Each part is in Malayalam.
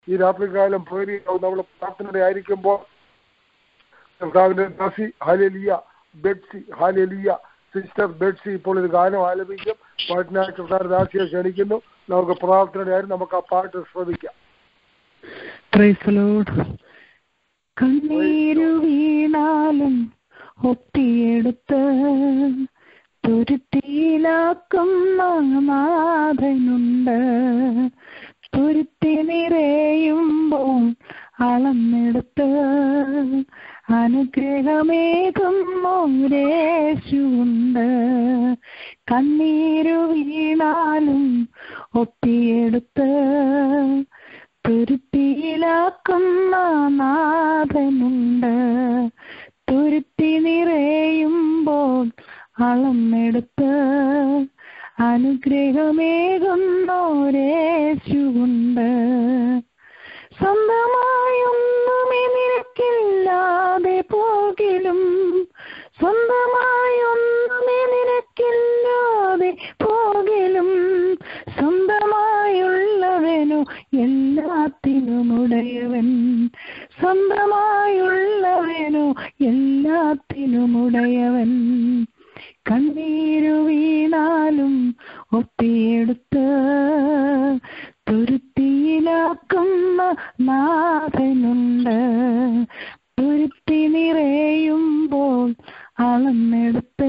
ഈ രാത്രികാലം പേരിയാവും നമ്മൾ പ്രാർത്ഥനയുടെ ആയിരിക്കുമ്പോൾ കർത്താവിന്റെ ദാസി ഹാലലിയ ബെഡ്സി ഹാലലിയ സിസ്റ്റർ ബെഡ്സി ഇപ്പോൾ ഒരു ഗാനം ആലപിക്കും പാട്ടിനായി കർത്താവ് ദാസിയെ ക്ഷണിക്കുന്നു നമുക്ക് പ്രാർത്ഥനയുടെ ആയി നമുക്ക് ആ പാട്ട് ശ്രമിക്കാം പ്രൈസ് ലോഡ് കണ്ണീരു വീണാലും ഒപ്പിയെടുത്ത് തുരുത്തിയിലാക്കുന്ന നാഥനുണ്ട് തുരുത്തി നിറയുമ്പോൾ അളന്നെടുത്ത് അനുഗ്രഹമേകുന്നോരേശുണ്ട് കണ്ണീരു വീണാലും ഒപ്പിയെടുത്ത് തുരുത്തിയിലാക്കുന്ന നാഥനുണ്ട് തുരുത്തി നിറയുമ്പോൾ അളന്നെടുത്ത് അനുഗ്രഹമേകുന്നോരേശുണ്ട് സ്വന്തമായൊന്നുമേ നിനക്കില്ലാതെ പോകിലും സ്വന്തമായൊന്നുമേ നിനക്കില്ലാതെ പോകിലും സ്വന്തമായുള്ളവനു എല്ലാത്തിനും ഉടയവൻ സ്വന്തമായുള്ളവനു എല്ലാത്തിനും ഉടയവൻ കണ്ണീരു വീണാലും ഒപ്പിയെടുത്ത് തുരുത്തിയിലാക്കുന്ന നാഥനുണ്ട് തുരുത്തി നിറയുമ്പോൾ അളന്നെടുത്ത്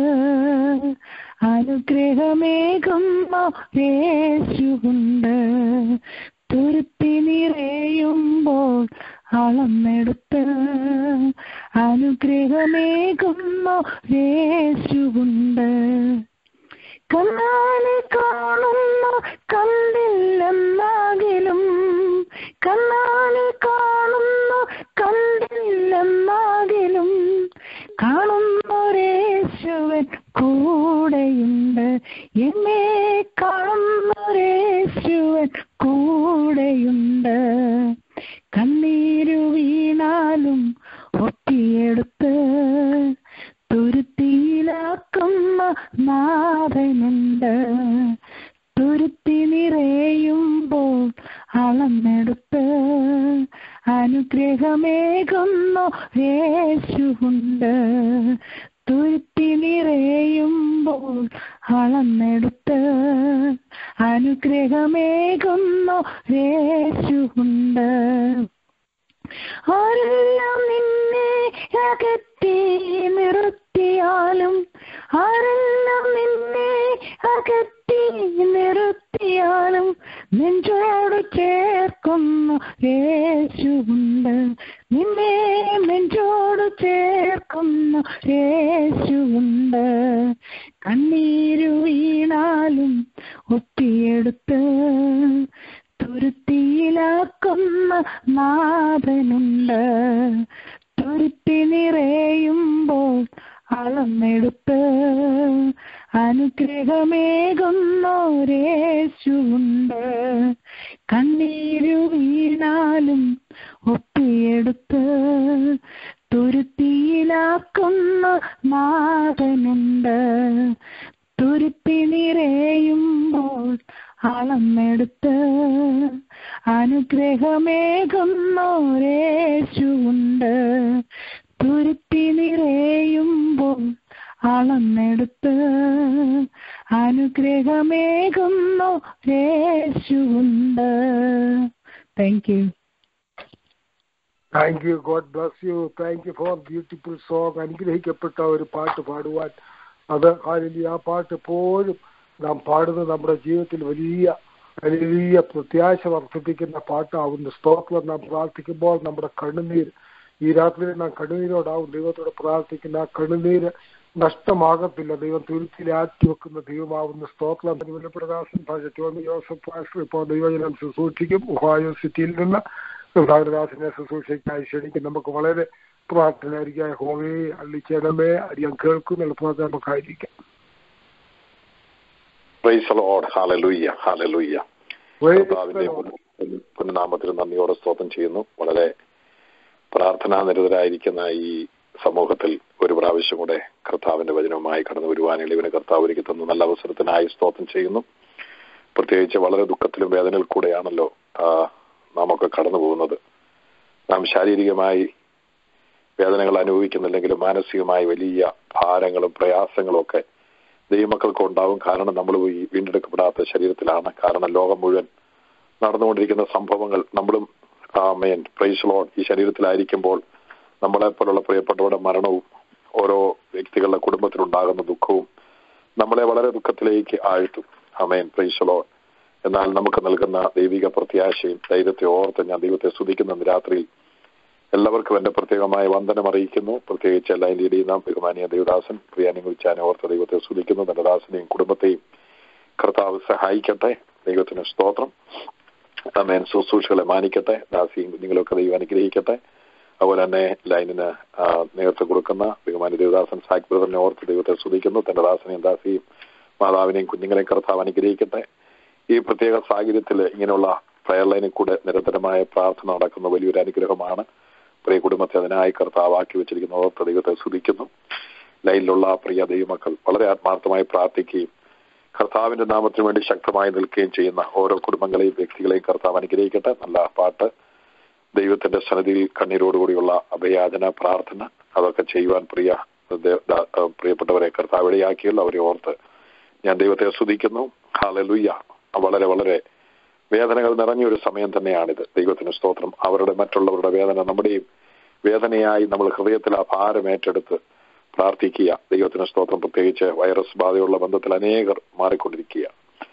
അനുഗ്രഹമേകുന്ന യേശുണ്ട് തുരുത്തി നിറയുമ്പോൾ അളന്നെടുത്ത് അനുഗ്രഹമേകുന്ന യേശുണ്ട് കണ്ണാലെ കാണുന്ന കണ്ടില്ലെന്നാകിലും കണ്ണാലെ കാണുന്ന കണ്ടില്ലെന്നാകിലും കാണുന്നൊരേശുവൻ കൂടെയുണ്ട് എന്നെ കാണുന്നൊരേശുവൻ കൂടെയുണ്ട് കണ്ണീരു വീണാലും ഒപ്പിയെടുത്ത് തുരുത്തിയിലാക്കുന്ന നാഥനുണ്ട് തുരുത്തി നിറയുമ്പോൾ അളന്നെടുത്ത് അനുഗ്രഹമേകുന്നു യേശുണ്ട് തുരുത്തി നിറയുമ്പോൾ അളന്നെടുത്ത് അനുഗ്രഹമേകുന്നു യേശുണ്ട് ആരെല്ലാം നിന്നെ അകറ്റി നിർത്തിയാലും ആരെല്ലാം നിന്നെ അകറ്റി നിർത്തിയാലും നെഞ്ചോട് ചേർക്കുന്നു യേശുണ്ട് നിന്നെ നെഞ്ചോട് ചേർക്കുന്നു യേശുണ്ട് കണ്ണീരു വീണാലും ഒപ്പിയെടുത്ത് തുരുത്തിയിലാക്കുന്ന നാഥനുണ്ട് തുരുത്തി നിറയുമ്പോൾ അളന്നെടുത്ത് അനുഗ്രഹമേകുന്നോരേശുണ്ട് കണ്ണീരു വീണാലും ഒപ്പിയെടുത്ത് തുരുത്തിയിലാക്കുന്ന നാഥനുണ്ട് തുരുത്തി നിറയുമ്പോൾ അളന്നെടുത്ത് അനുഗ്രഹമേകുന്നോരേശുണ്ട് തുരുത്തി നിറയുമ്പോൾ അളന്നെടുത്ത് അനുഗ്രഹമേകുന്നോരേശുണ്ട് thank you thank you God bless you thank you for beautiful song അനുഗ്രഹിക്കപ്പെട്ട ഒരു പാട്ട് പാടുവാൻ അത് ഹാലലി ആ പാട്ട് എപ്പോഴും നാം പാടുന്നത് നമ്മുടെ ജീവിതത്തിൽ വലിയ വലിയ പ്രത്യാശ വർദ്ധിപ്പിക്കുന്ന പാട്ടാവുന്നു സ്തോത്രം നാം പ്രാർത്ഥിക്കുമ്പോൾ നമ്മുടെ കണ്ണുനീർ ഈ രാത്രി നാം കണ്ണുനീരോടാവും ദൈവത്തോട് പ്രാർത്ഥിക്കുന്ന ആ കണ്ണുനീര് നഷ്ടമാകത്തില്ല ദൈവം തുരുത്തിലാറ്റി വെക്കുന്ന ദൈവമാവുന്ന സ്തോത്രം തിരുവല്ലപ്രകാശൻ ടോമി ജോസഫ് പാസ്റ്റർ ഇപ്പോൾ ദൈവജനം ശുശ്രൂഷിക്കും ഒഹായോ സിറ്റിയിൽ നിന്ന് കർത്താവിദാസിനെ ശുശ്രൂഷയ്ക്കായി ക്ഷണിക്കും നമുക്ക് വളരെ പ്രാർത്ഥനയായിരിക്കാം ഹോമേ അള്ളിച്ചേനമേ അടിയാൻ കേൾക്കും എളുപ്പമാക്കി നമുക്കായിരിക്കാം praise Lord hallelujah hallelujah Praise the കർത്താവിന്റെ Lord. പുനനാമത്തിൽ നന്ദിയോടെ സ്തോത്രം ചെയ്യുന്നു വളരെ പ്രാർത്ഥനാ നിരതരായിരിക്കുന്ന ഈ സമൂഹത്തിൽ ഒരു പ്രാവശ്യം കൂടെ കർത്താവിന്റെ വചനവുമായി കടന്നു വരുവാൻ എളിവിന് കർത്താവ് ഒരുക്കി തന്ന നല്ല അവസരത്തിനായി സ്തോത്രം ചെയ്യുന്നു പ്രത്യേകിച്ച് വളരെ ദുഃഖത്തിലും വേദനയിൽ കൂടെയാണല്ലോ ആ, നാം ഒക്കെ കടന്നു പോകുന്നത് നാം ശാരീരികമായി വേദനകൾ അനുഭവിക്കുന്നില്ലെങ്കിലും മാനസികമായി വലിയ ഭാരങ്ങളും പ്രയാസങ്ങളും ഒക്കെ ദൈവമക്കൾക്ക് ഉണ്ടാവും കാരണം നമ്മൾ ഈ വീണ്ടെടുക്കപ്പെടാത്ത ശരീരത്തിലാണ് കാരണം ലോകം മുഴുവൻ നടന്നുകൊണ്ടിരിക്കുന്ന സംഭവങ്ങൾ നമ്മളും മേൻ പ്രൈസ് ലോൺ ഈ ശരീരത്തിലായിരിക്കുമ്പോൾ നമ്മളെ പോലുള്ള പ്രിയപ്പെട്ടവരുടെ മരണവും ഓരോ വ്യക്തികളുടെ കുടുംബത്തിലുണ്ടാകുന്ന ദുഃഖവും നമ്മളെ വളരെ ദുഃഖത്തിലേക്ക് ആഴ്ത്തും അമേൻ പ്രൈസ് ലോൺ എന്നാൽ നമുക്ക് നൽകുന്ന ദൈവിക പ്രത്യാശയും ധൈര്യത്തെ ഓർത്ത് ഞാൻ ദൈവത്തെ സ്തുതിക്കുന്ന രാത്രിയിൽ എല്ലാവർക്കും എന്റെ പ്രത്യേകമായ വന്ദനം അറിയിക്കുന്നു പ്രത്യേകിച്ച് എല്ലാ ലീഡ് ചെയ്യുന്ന ബഹുമാനിയ ദേവദാസൻ പ്രിയാനെ കുറിച്ചാൻ ഓർത്ത് ദൈവത്തെ സ്തുതിക്കുന്നു തന്റെ ദാസനെയും കുടുംബത്തെയും കർത്താവ് സഹായിക്കട്ടെ ദൈവത്തിന് സ്തോത്രം അമേൻ ശുശ്രൂഷകളെ മാനിക്കട്ടെ ദാസിയും കുഞ്ഞുങ്ങളൊക്കെ ദൈവം അനുഗ്രഹിക്കട്ടെ അതുപോലെ തന്നെ ലൈനിന് നേതൃത്വം കൊടുക്കുന്ന ബഹുമാനി ദേവദാസൻ സാക് ബ്രദറിനെ ഓർത്ത് ദൈവത്തെ സ്തുതിക്കുന്നു തന്റെ ദാസനെയും ദാസിയും മാതാവിനെയും കുഞ്ഞുങ്ങളെയും കർത്താവ് അനുഗ്രഹിക്കട്ടെ ഈ പ്രത്യേക സാഹചര്യത്തിൽ ഇങ്ങനെയുള്ള പ്രയർ ലൈനിൽ കൂടെ നിരന്തരമായ പ്രാർത്ഥന നടക്കുന്ന വലിയൊരു അനുഗ്രഹമാണ് പ്രിയ കുടുംബത്തെ അതിനായി കർത്താവ് ആക്കി വെച്ചിരിക്കുന്ന ഓർത്ത് ദൈവത്തെ സ്തുതിക്കുന്നു ലൈനിലുള്ള പ്രിയ ദൈവമക്കൾ വളരെ ആത്മാർത്ഥമായി പ്രാർത്ഥിക്കുകയും കർത്താവിന്റെ നാമത്തിന് വേണ്ടി ശക്തമായി നിൽക്കുകയും ചെയ്യുന്ന ഓരോ കുടുംബങ്ങളെയും വ്യക്തികളെയും കർത്താവ് അനുഗ്രഹിക്കട്ടെ നല്ല പാട്ട് ദൈവത്തിന്റെ സന്നിധിയിൽ കണ്ണീരോടുകൂടിയുള്ള അഭയാചന പ്രാർത്ഥന അതൊക്കെ ചെയ്യുവാൻ പ്രിയ പ്രിയപ്പെട്ടവരെ കർത്താവ് ഇടയാക്കിയല്ലോ അവരെ ഓർത്ത് ഞാൻ ദൈവത്തെ സ്തുതിക്കുന്നു ഹാലലുയ്യ വളരെ വളരെ വേദനകൾ നിറഞ്ഞൊരു സമയം തന്നെയാണിത് ദൈവത്തിന് സ്തോത്രം അവരുടെ മറ്റുള്ളവരുടെ വേദന നമ്മുടെയും വേദനയായി നമ്മൾ ഹൃദയത്തിൽ ആ ഭാരം ഏറ്റെടുത്ത് പ്രാർത്ഥിക്കുക ദൈവത്തിന് സ്തോത്രം പ്രത്യേകിച്ച് വൈറസ് ബാധയുള്ള ബന്ധത്തിൽ അനേകർ മാറിക്കൊണ്ടിരിക്കുക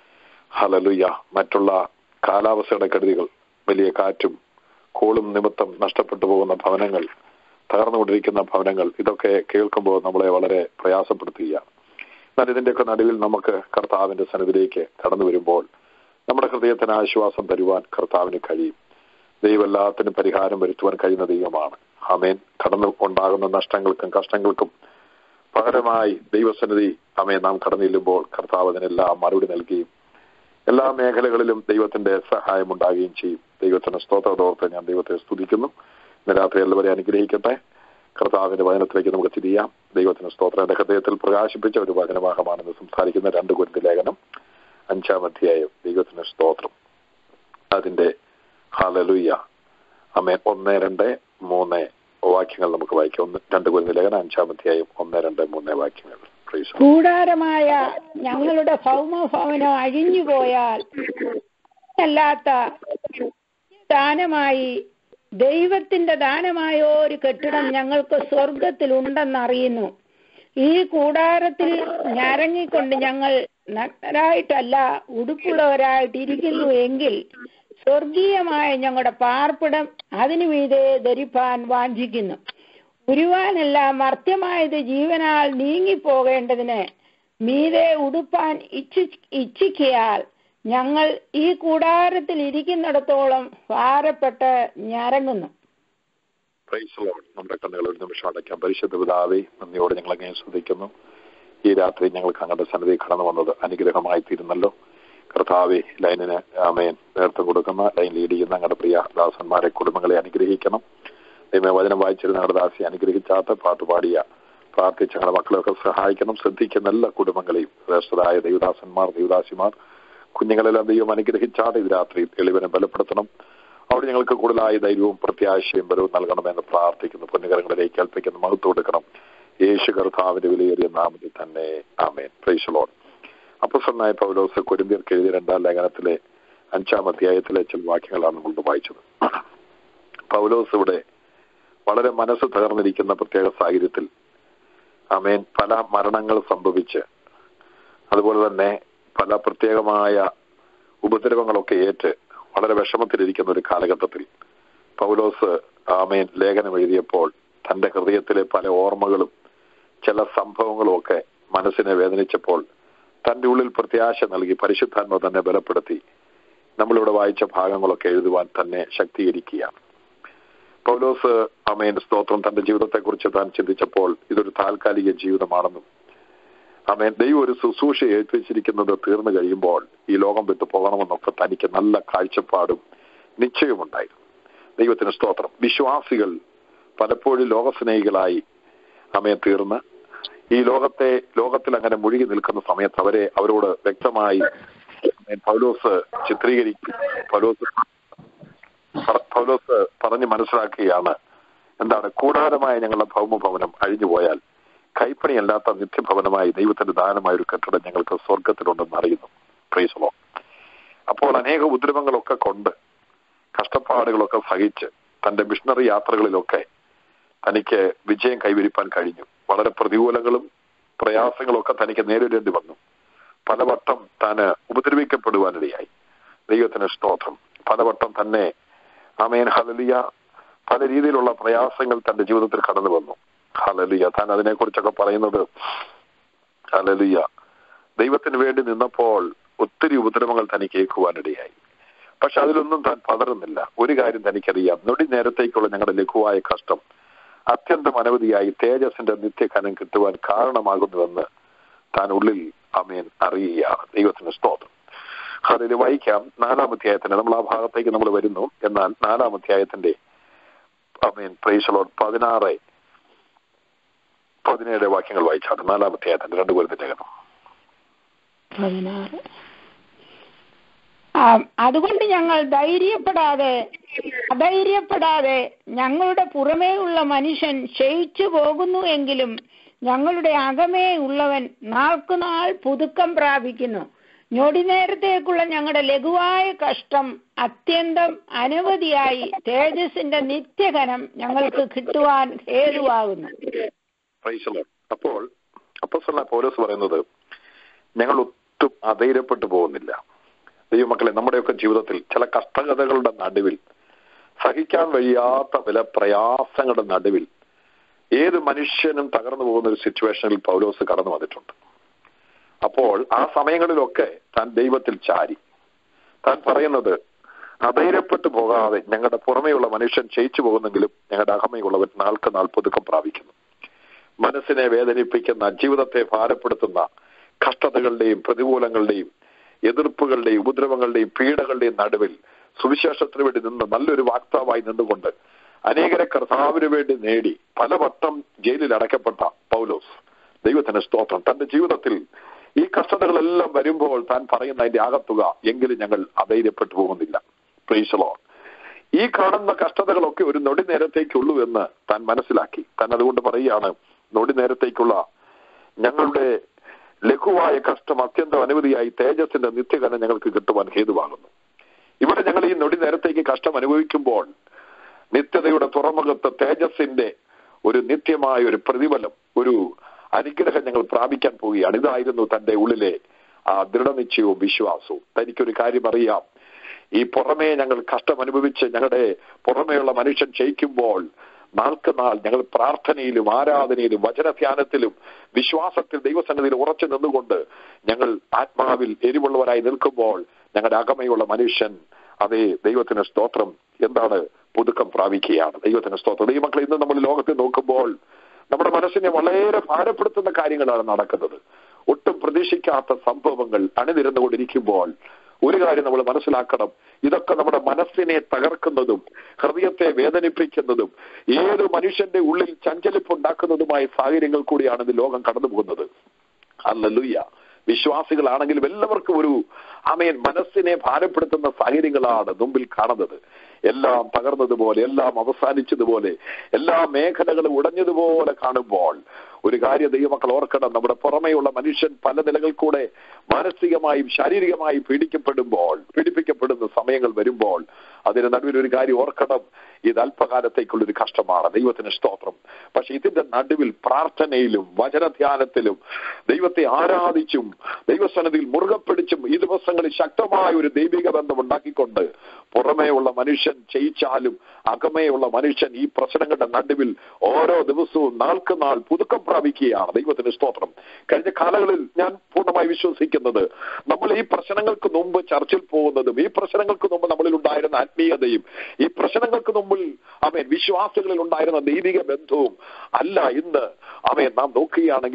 ഹലലുയ്യ മറ്റുള്ള കാലാവസ്ഥയുടെ കെടുതികൾ വലിയ കാറ്റും കോളും നിമിത്തം നഷ്ടപ്പെട്ടു പോകുന്ന ഭവനങ്ങൾ തകർന്നുകൊണ്ടിരിക്കുന്ന ഭവനങ്ങൾ ഇതൊക്കെ കേൾക്കുമ്പോൾ നമ്മളെ വളരെ പ്രയാസപ്പെടുത്തുകയാണ് എന്നാൽ ഇതിന്റെയൊക്കെ നടുവിൽ നമുക്ക് കർത്താവിന്റെ സന്നിധിയിലേക്ക് കടന്നു വരുമ്പോൾ നമ്മുടെ ഹൃദയത്തിന് ആശ്വാസം തരുവാൻ കർത്താവിന് കഴിയും ദൈവം എല്ലാത്തിനും പരിഹാരം വരുത്തുവാൻ കഴിയുന്ന ദൈവമാണ് അമേൻ കടന്നു ഉണ്ടാകുന്ന നഷ്ടങ്ങൾക്കും കഷ്ടങ്ങൾക്കും പകരമായി ദൈവസന്നിധി അമേ നാം കടന്നു ചെല്ലുമ്പോൾ കർത്താവ് അതിനെല്ലാം മറുപടി നൽകുകയും എല്ലാ മേഖലകളിലും ദൈവത്തിന്റെ സഹായം ഉണ്ടാകുകയും ചെയ്യും ദൈവത്തിന്റെ സ്തോത്രത്തോർത്ത് ഞാൻ ദൈവത്തെ സ്തുതിക്കുന്നു ഇന്ന് രാത്രി എല്ലാവരെയും അനുഗ്രഹിക്കട്ടെ കർത്താവിന്റെ വചനത്തിലേക്ക് നമുക്ക് തിരിയാം ദൈവത്തിന് സ്തോത്രം എന്റെ ഹൃദയത്തിൽ പ്രകാശിപ്പിച്ച ഒരു വചനവാഹമാണെന്ന് സംസാരിക്കുന്ന രണ്ട് കുരുത്തി ലേഖനം അഞ്ചാം അധ്യായം ദൈവത്തിന് സ്തോത്രം അതിന്റെ ഹാലലുയ്യ അമ്മ ഒന്ന് രണ്ട് മൂന്ന് വാക്യങ്ങൾ നമുക്ക് വായിക്കാം ഒന്ന് രണ്ട് കുരുത്തി ലേഖനം അഞ്ചാം അധ്യായം ഒന്ന് രണ്ട് മൂന്ന് വാക്യങ്ങൾ കൂടാരമായ ഞങ്ങളുടെ ഭൗമഭവനം അഴിഞ്ഞുപോയാൽ അല്ലാത്ത ദാനമായി ദൈവത്തിന്റെ ദാനമായ ഒരു കെട്ടിടം ഞങ്ങൾക്ക് സ്വർഗത്തിൽ ഉണ്ടെന്നറിയുന്നു ഈ കൂടാരത്തിൽ ഞരങ്ങിക്കൊണ്ട് ഞങ്ങൾ നഗ്നരായിട്ടല്ല ഉടുപ്പുള്ളവരായിട്ട് ഇരിക്കുന്നു എങ്കിൽ സ്വർഗീയമായ ഞങ്ങളുടെ പാർപ്പിടം അതിനു മീതെ ധരിപ്പാൻ വാഞ്ചിക്കുന്നു ഉരുവാനല്ല മർത്യമായത് ജീവനാൽ നീങ്ങിപ്പോകേണ്ടതിന് മീതെ ഉടുപ്പാൻ ഇച്ഛി ഇച്ഛിക്കയാൽ ഞങ്ങൾ ഈ കൂടാരത്തിൽ ഇരിക്കുന്നിടത്തോളം ഭാരപ്പെട്ട് ഞരങ്ങുന്നു നമ്മുടെ കണ്ണുകൾ ഒരു നിമിഷം അടയ്ക്കാം പരിശുദ്ധ പിതാവേ നന്ദിയോട് ഞങ്ങൾ അങ്ങനെ ശ്രദ്ധിക്കുന്നു ഈ രാത്രി ഞങ്ങൾക്ക് അങ്ങയുടെ സന്നിധി കടന്നു വന്നത് അനുഗ്രഹമായി തീരുന്നല്ലോ കർത്താവെ ലൈനിന് ആമേൻ നേതൃത്വം കൊടുക്കുന്ന ലൈൻ ലീഡ് ചെയ്യുന്ന ഞങ്ങളുടെ പ്രിയ ദാസന്മാരെ കുടുംബങ്ങളെ അനുഗ്രഹിക്കണം ദൈവം വചനം വായിച്ചിരുന്ന ഞങ്ങളുടെ ദാസി അനുഗ്രഹിച്ചാത്ത പാട്ട് പാടിയ പ്രാർത്ഥിച്ച ഞങ്ങളുടെ മക്കളെയൊക്കെ സഹായിക്കണം ശ്രദ്ധിക്കുന്ന എല്ലാ കുടുംബങ്ങളെയും ശ്രേഷ്ഠരായ ദൈവദാസന്മാർ ദൈവദാസിമാർ കുഞ്ഞുങ്ങളെല്ലാം ദൈവം അനുഗ്രഹിച്ചാതെ ഇത് രാത്രി എളിവനെ ബലപ്പെടുത്തണം അവിടെ ഞങ്ങൾക്ക് കൂടുതലായ ധൈര്യവും പ്രത്യാശയും ബലവും നൽകണമെന്ന് പ്രാർത്ഥിക്കുന്നു പൊന്നുകരങ്ങളിലേക്ക് ഏൽപ്പിക്കുന്ന മഹത്വം കൊടുക്കണം യേശു കർത്താവിന്റെ വിലയേറിയ നാമത്തിൽ തന്നെ ആമേൻ പ്രൈസലോൺ അപ്പസന്നായ പൗലോസ് കൊരിന്തിയർക്ക് എഴുതിയ രണ്ടാം ലേഖനത്തിലെ അഞ്ചാം അധ്യായത്തിലെ ചില വാക്യങ്ങളാണ് നമ്മൾ വായിച്ചത് പൗലോസ് ഇവിടെ വളരെ മനസ്സ് തകർന്നിരിക്കുന്ന പ്രത്യേക സാഹചര്യത്തിൽ അമേൻ പല മരണങ്ങൾ സംഭവിച്ച് അതുപോലെ തന്നെ പല പ്രത്യേകമായ ഉപദ്രവങ്ങളൊക്കെ ഏറ്റ് വളരെ വിഷമത്തിലിരിക്കുന്ന ഒരു കാലഘട്ടത്തിൽ പൗലോസ് ആമേൻ ലേഖനം എഴുതിയപ്പോൾ തന്റെ ഹൃദയത്തിലെ പല ഓർമ്മകളും ചില സംഭവങ്ങളും ഒക്കെ മനസ്സിനെ വേദനിച്ചപ്പോൾ തന്റെ ഉള്ളിൽ പ്രത്യാശ നൽകി പരിശുദ്ധാത്മ തന്നെ ബലപ്പെടുത്തി നമ്മളിവിടെ വായിച്ച ഭാഗങ്ങളൊക്കെ എഴുതുവാൻ തന്നെ ശക്തീകരിക്കുകയാണ് പൗലോസ് അമേൻ സ്തോത്രം തന്റെ ജീവിതത്തെക്കുറിച്ച് താൻ ചിന്തിച്ചപ്പോൾ ഇതൊരു താൽക്കാലിക ജീവിതമാണെന്നും അമേൻ ദൈവം ഒരു ശുശ്രൂഷ ഏൽപ്പിച്ചിരിക്കുന്നത് തീർന്നു കഴിയുമ്പോൾ ഈ ലോകം വിട്ടു പോകണമെന്നൊക്കെ തനിക്ക് നല്ല കാഴ്ചപ്പാടും നിശ്ചയമുണ്ടായിരുന്നു ദൈവത്തിന് സ്തോത്രം വിശ്വാസികൾ പലപ്പോഴും ലോകസ്നേഹികളായി അമയെ തീർന്ന് ഈ ലോകത്തെ ലോകത്തിൽ അങ്ങനെ മുഴുകി നിൽക്കുന്ന സമയത്ത് അവരെ അവരോട് വ്യക്തമായി പൗലോസ് ചിത്രീകരിക്കും പൗലോസ് പ- പൗലോസ് പറഞ്ഞ് മനസ്സിലാക്കുകയാണ് എന്താണ് കൂടാരമായ ഞങ്ങളുടെ ഭൗമഭവനം അഴിഞ്ഞുപോയാൽ കൈപ്പണിയല്ലാത്ത നിത്യഭവനമായി ദൈവത്തിന്റെ ദാനമായ ഒരു കെട്ടിടം ഞങ്ങൾക്ക് സ്വർഗത്തിലുണ്ടെന്ന് അറിയുന്നു പ്രീസലോ അപ്പോൾ അനേക ഉദ്രവങ്ങളൊക്കെ കൊണ്ട് കഷ്ടപ്പാടുകളൊക്കെ സഹിച്ച് തന്റെ മിഷണറി യാത്രകളിലൊക്കെ തനിക്ക് വിജയം കൈവരിപ്പാൻ കഴിഞ്ഞു വളരെ പ്രതികൂലങ്ങളും പ്രയാസങ്ങളും ഒക്കെ തനിക്ക് നേരിടേണ്ടി വന്നു പലവട്ടം താന് ഉപദ്രവിക്കപ്പെടുവാനിടയായി ദൈവത്തിന് സ്തോത്രം പലവട്ടം തന്നെ അമേൻ ഹലലിയ പല രീതിയിലുള്ള പ്രയാസങ്ങൾ തന്റെ ജീവിതത്തിൽ കടന്നു വന്നു ഹലലിയ താൻ അതിനെക്കുറിച്ചൊക്കെ പറയുന്നത് ഹലലിയ ദൈവത്തിന് വേണ്ടി നിന്നപ്പോൾ ഒത്തിരി ഉപദ്രവങ്ങൾ തനിക്ക് കേൾക്കുവാനിടയായി പക്ഷെ അതിലൊന്നും താൻ പതറുന്നില്ല ഒരു കാര്യം തനിക്കറിയാം നൊടി നേരത്തേക്കുള്ള ഞങ്ങളുടെ ലഘുവായ കഷ്ടം അത്യന്തം അനവധിയായി തേജസിന്റെ നിത്യകനം കിട്ടുവാൻ കാരണമാകുന്നുവെന്ന് താൻ ഉള്ളിൽ അമേൻ അറിയുകയാണ് ദൈവത്തിന് സ്തോത്രം അതിൽ വായിക്കാം നാലാം അധ്യായത്തിന്റെ നമ്മൾ ആ ഭാഗത്തേക്ക് നമ്മൾ വരുന്നു എന്നാൽ നാലാം അധ്യായത്തിന്റെ അമീൻ പ്രൈസലോൺ പതിനാറ് പതിനേഴ് വാക്യങ്ങൾ വായിച്ചാണ് നാലാം അധ്യായത്തിന്റെ രണ്ട് പേരുടെ ലേഖനം പതിനാറ് ആ, അതുകൊണ്ട് ഞങ്ങൾ ധൈര്യപ്പെടാതെ അധൈര്യപ്പെടാതെ ഞങ്ങളുടെ പുറമേ ഉള്ള മനുഷ്യൻ ക്ഷയിച്ചു പോകുന്നു എങ്കിലും ഞങ്ങളുടെ അകമേ ഉള്ളവൻ നാൾക്കുനാൾ പുതുക്കം പ്രാപിക്കുന്നു ഞൊടി നേരത്തേക്കുള്ള ഞങ്ങളുടെ ലഘുവായ കഷ്ടം അത്യന്തം അനവധിയായി തേജസിന്റെ നിത്യഘനം ഞങ്ങൾക്ക് കിട്ടുവാൻ ഹേതുവാകുന്നു പ്രൈസലോൺ അപ്പോൾ അപ്പസ്വല പൗലോസ് പറയുന്നത് ഞങ്ങൾ ഒട്ടും അധൈര്യപ്പെട്ടു പോകുന്നില്ല ദൈവമക്കളെ നമ്മുടെയൊക്കെ ജീവിതത്തിൽ ചില കഷ്ടകഥകളുടെ നടുവിൽ സഹിക്കാൻ കഴിയാത്ത ചില പ്രയാസങ്ങളുടെ നടുവിൽ ഏത് മനുഷ്യനും തകർന്നു പോകുന്ന ഒരു സിറ്റുവേഷനിൽ പൗലോസ് കടന്നു വന്നിട്ടുണ്ട് അപ്പോൾ ആ സമയങ്ങളിലൊക്കെ താൻ ദൈവത്തിൽ ചാരി താൻ പറയുന്നത് അധൈര്യപ്പെട്ടു പോകാതെ ഞങ്ങളുടെ പുറമേയുള്ള മനുഷ്യൻ ക്ഷയിച്ചു പോകുന്നെങ്കിലും ഞങ്ങളുടെ അകമയുള്ളവൻ നാൾക്ക് നാൾ പുതുക്കം പ്രാപിക്കുന്നു മനസ്സിനെ വേദനിപ്പിക്കുന്ന ജീവിതത്തെ ഭാരപ്പെടുത്തുന്ന കഷ്ടതകളുടെയും പ്രതികൂലങ്ങളുടെയും എതിർപ്പുകളുടെയും ഉപദ്രവങ്ങളുടെയും പീഡകളുടെയും നടുവിൽ സുവിശേഷത്തിന് വേണ്ടി നിന്ന് നല്ലൊരു വാക്താവായി നിന്നുകൊണ്ട് അനേകരെ കർത്താവിന് വേണ്ടി നേടി പലവട്ടം ജയിലിൽ അടയ്ക്കപ്പെട്ട പൗലോസ് ദൈവത്തിന് സ്തോത്രം തന്റെ ജീവിതത്തിൽ ഈ കഷ്ടതകളെല്ലാം വരുമ്പോൾ താൻ പറയുന്ന അതിന്റെ ആകത്തുക എങ്കിലും ഞങ്ങൾ അധൈര്യപ്പെട്ടു പോകുന്നില്ല പ്രീശലോ ഈ കാണുന്ന കഷ്ടതകളൊക്കെ ഒരു നൊടി നേരത്തേക്കുള്ളൂ എന്ന് താൻ മനസ്സിലാക്കി താൻ അതുകൊണ്ട് പറയുകയാണ് നൊടി നേരത്തേക്കുള്ള ഞങ്ങളുടെ ലഘുവായ കഷ്ടം അത്യന്തം അനവധിയായി തേജസ്സിന്റെ നിത്യകനം ഞങ്ങൾക്ക് കിട്ടുവാൻ ഹേതുവാകുന്നു ഇവിടെ ഞങ്ങൾ ഈ നൊടി നേരത്തേക്ക് കഷ്ടം അനുഭവിക്കുമ്പോൾ നിത്യതയുടെ തുറമുഖത്ത് തേജസ്സിന്റെ ഒരു നിത്യമായ ഒരു പ്രതിഫലം ഒരു അനുഗ്രഹം ഞങ്ങൾ പ്രാപിക്കാൻ പോവുകയാണ് ഇതായിരുന്നു തന്റെ ഉള്ളിലെ ആ ദൃഢനിശ്ചയവും വിശ്വാസവും തനിക്കൊരു കാര്യം അറിയാം ഈ പുറമേ ഞങ്ങൾ കഷ്ടം അനുഭവിച്ച് ഞങ്ങളുടെ പുറമേയുള്ള മനുഷ്യൻ ക്ഷയിക്കുമ്പോൾ നാൾക്ക് നാൾ ഞങ്ങൾ പ്രാർത്ഥനയിലും ആരാധനയിലും വചനധ്യാനത്തിലും വിശ്വാസത്തിൽ ദൈവസന്നിധിയിൽ ഉറച്ചു നിന്നുകൊണ്ട് ഞങ്ങൾ ആത്മാവിൽ എരിവുള്ളവരായി നിൽക്കുമ്പോൾ ഞങ്ങളുടെ അകമയുള്ള മനുഷ്യൻ അതേ ദൈവത്തിന് സ്തോത്രം എന്താണ് പുതുക്കം പ്രാപിക്കുകയാണ് ദൈവത്തിന് സ്തോത്രം ദൈവമക്കൾ ഇന്ന് നമ്മൾ ലോകത്തിൽ നോക്കുമ്പോൾ നമ്മുടെ മനസ്സിനെ വളരെ ഭാരപ്പെടുത്തുന്ന കാര്യങ്ങളാണ് നടക്കുന്നത് ഒട്ടും പ്രതീക്ഷിക്കാത്ത സംഭവങ്ങൾ അണിനിരന്നുകൊണ്ടിരിക്കുമ്പോൾ ഒരു കാര്യം നമ്മൾ മനസ്സിലാക്കണം ഇതൊക്കെ നമ്മുടെ മനസ്സിനെ തകർക്കുന്നതും ഹൃദയത്തെ വേദനിപ്പിക്കുന്നതും ഏത് മനുഷ്യന്റെ ഉള്ളിൽ ചഞ്ചലിപ്പുണ്ടാക്കുന്നതുമായ സാഹചര്യങ്ങൾ കൂടിയാണ് ഇന്ന് ലോകം കടന്നു പോകുന്നത് അല്ലല്ലുയ്യ വിശ്വാസികളാണെങ്കിലും എല്ലാവർക്കും ഒരു അമയൻ മനസ്സിനെ ഭാരപ്പെടുത്തുന്ന സാഹചര്യങ്ങളാണ് മുമ്പിൽ കാണുന്നത് എല്ലാം തകർന്നതുപോലെ എല്ലാം അവസാനിച്ചതുപോലെ എല്ലാ മേഖലകളും ഉടഞ്ഞതുപോലെ കാണുമ്പോൾ ഒരു കാര്യം ദൈവമക്കൾ ഓർക്കണം നമ്മുടെ പുറമെയുള്ള മനുഷ്യൻ പല നിലകൾ കൂടെ മാനസികമായും ശാരീരികമായും പീഡിക്കപ്പെടുമ്പോൾ പീഡിപ്പിക്കപ്പെടുന്ന സമയങ്ങൾ വരുമ്പോൾ അതിന് നടുവിൽ ഒരു കാര്യം ഓർക്കണം ഇത് അല്പകാലത്തേക്കുള്ള ഒരു കഷ്ടമാണ് ദൈവത്തിന് സ്തോത്രം പക്ഷെ ഇതിന്റെ നടുവിൽ പ്രാർത്ഥനയിലും വചനധ്യാനത്തിലും ദൈവത്തെ ആരാധിച്ചും ദൈവസന്നിധിയിൽ മുറുകെ പിടിച്ചും ഈ ദിവസങ്ങളിൽ ശക്തമായ ഒരു ദൈവിക ബന്ധം ഉണ്ടാക്കിക്കൊണ്ട് പുറമേയുള്ള മനുഷ്യൻ ചെയ്യിച്ചാലും അകമേയുള്ള മനുഷ്യൻ ഈ പ്രശ്നങ്ങളുടെ നടുവിൽ ഓരോ ദിവസവും നാൾക്ക് നാൾ പുതുക്കം പ്രാപിക്കുകയാണ് ദൈവത്തിന് സ്തോത്രം കഴിഞ്ഞ കാലങ്ങളിൽ ഞാൻ പൂർണ്ണമായി വിശ്വസിക്കുന്നത് നമ്മൾ ഈ പ്രശ്നങ്ങൾക്ക് മുമ്പ് ചർച്ചിൽ പോകുന്നതും ഈ പ്രശ്നങ്ങൾക്ക് മുമ്പ് നമ്മളിൽ ഉണ്ടായിരുന്ന ആത്മീയതയും ഈ പ്രശ്നങ്ങൾക്ക് മുമ്പിൽ അവൻ വിശ്വാസികളിൽ ഉണ്ടായിരുന്ന ദൈവിക ബന്ധവും അല്ല ഇന്ന് അവൻ നാം നോക്കുകയാണെങ്കിൽ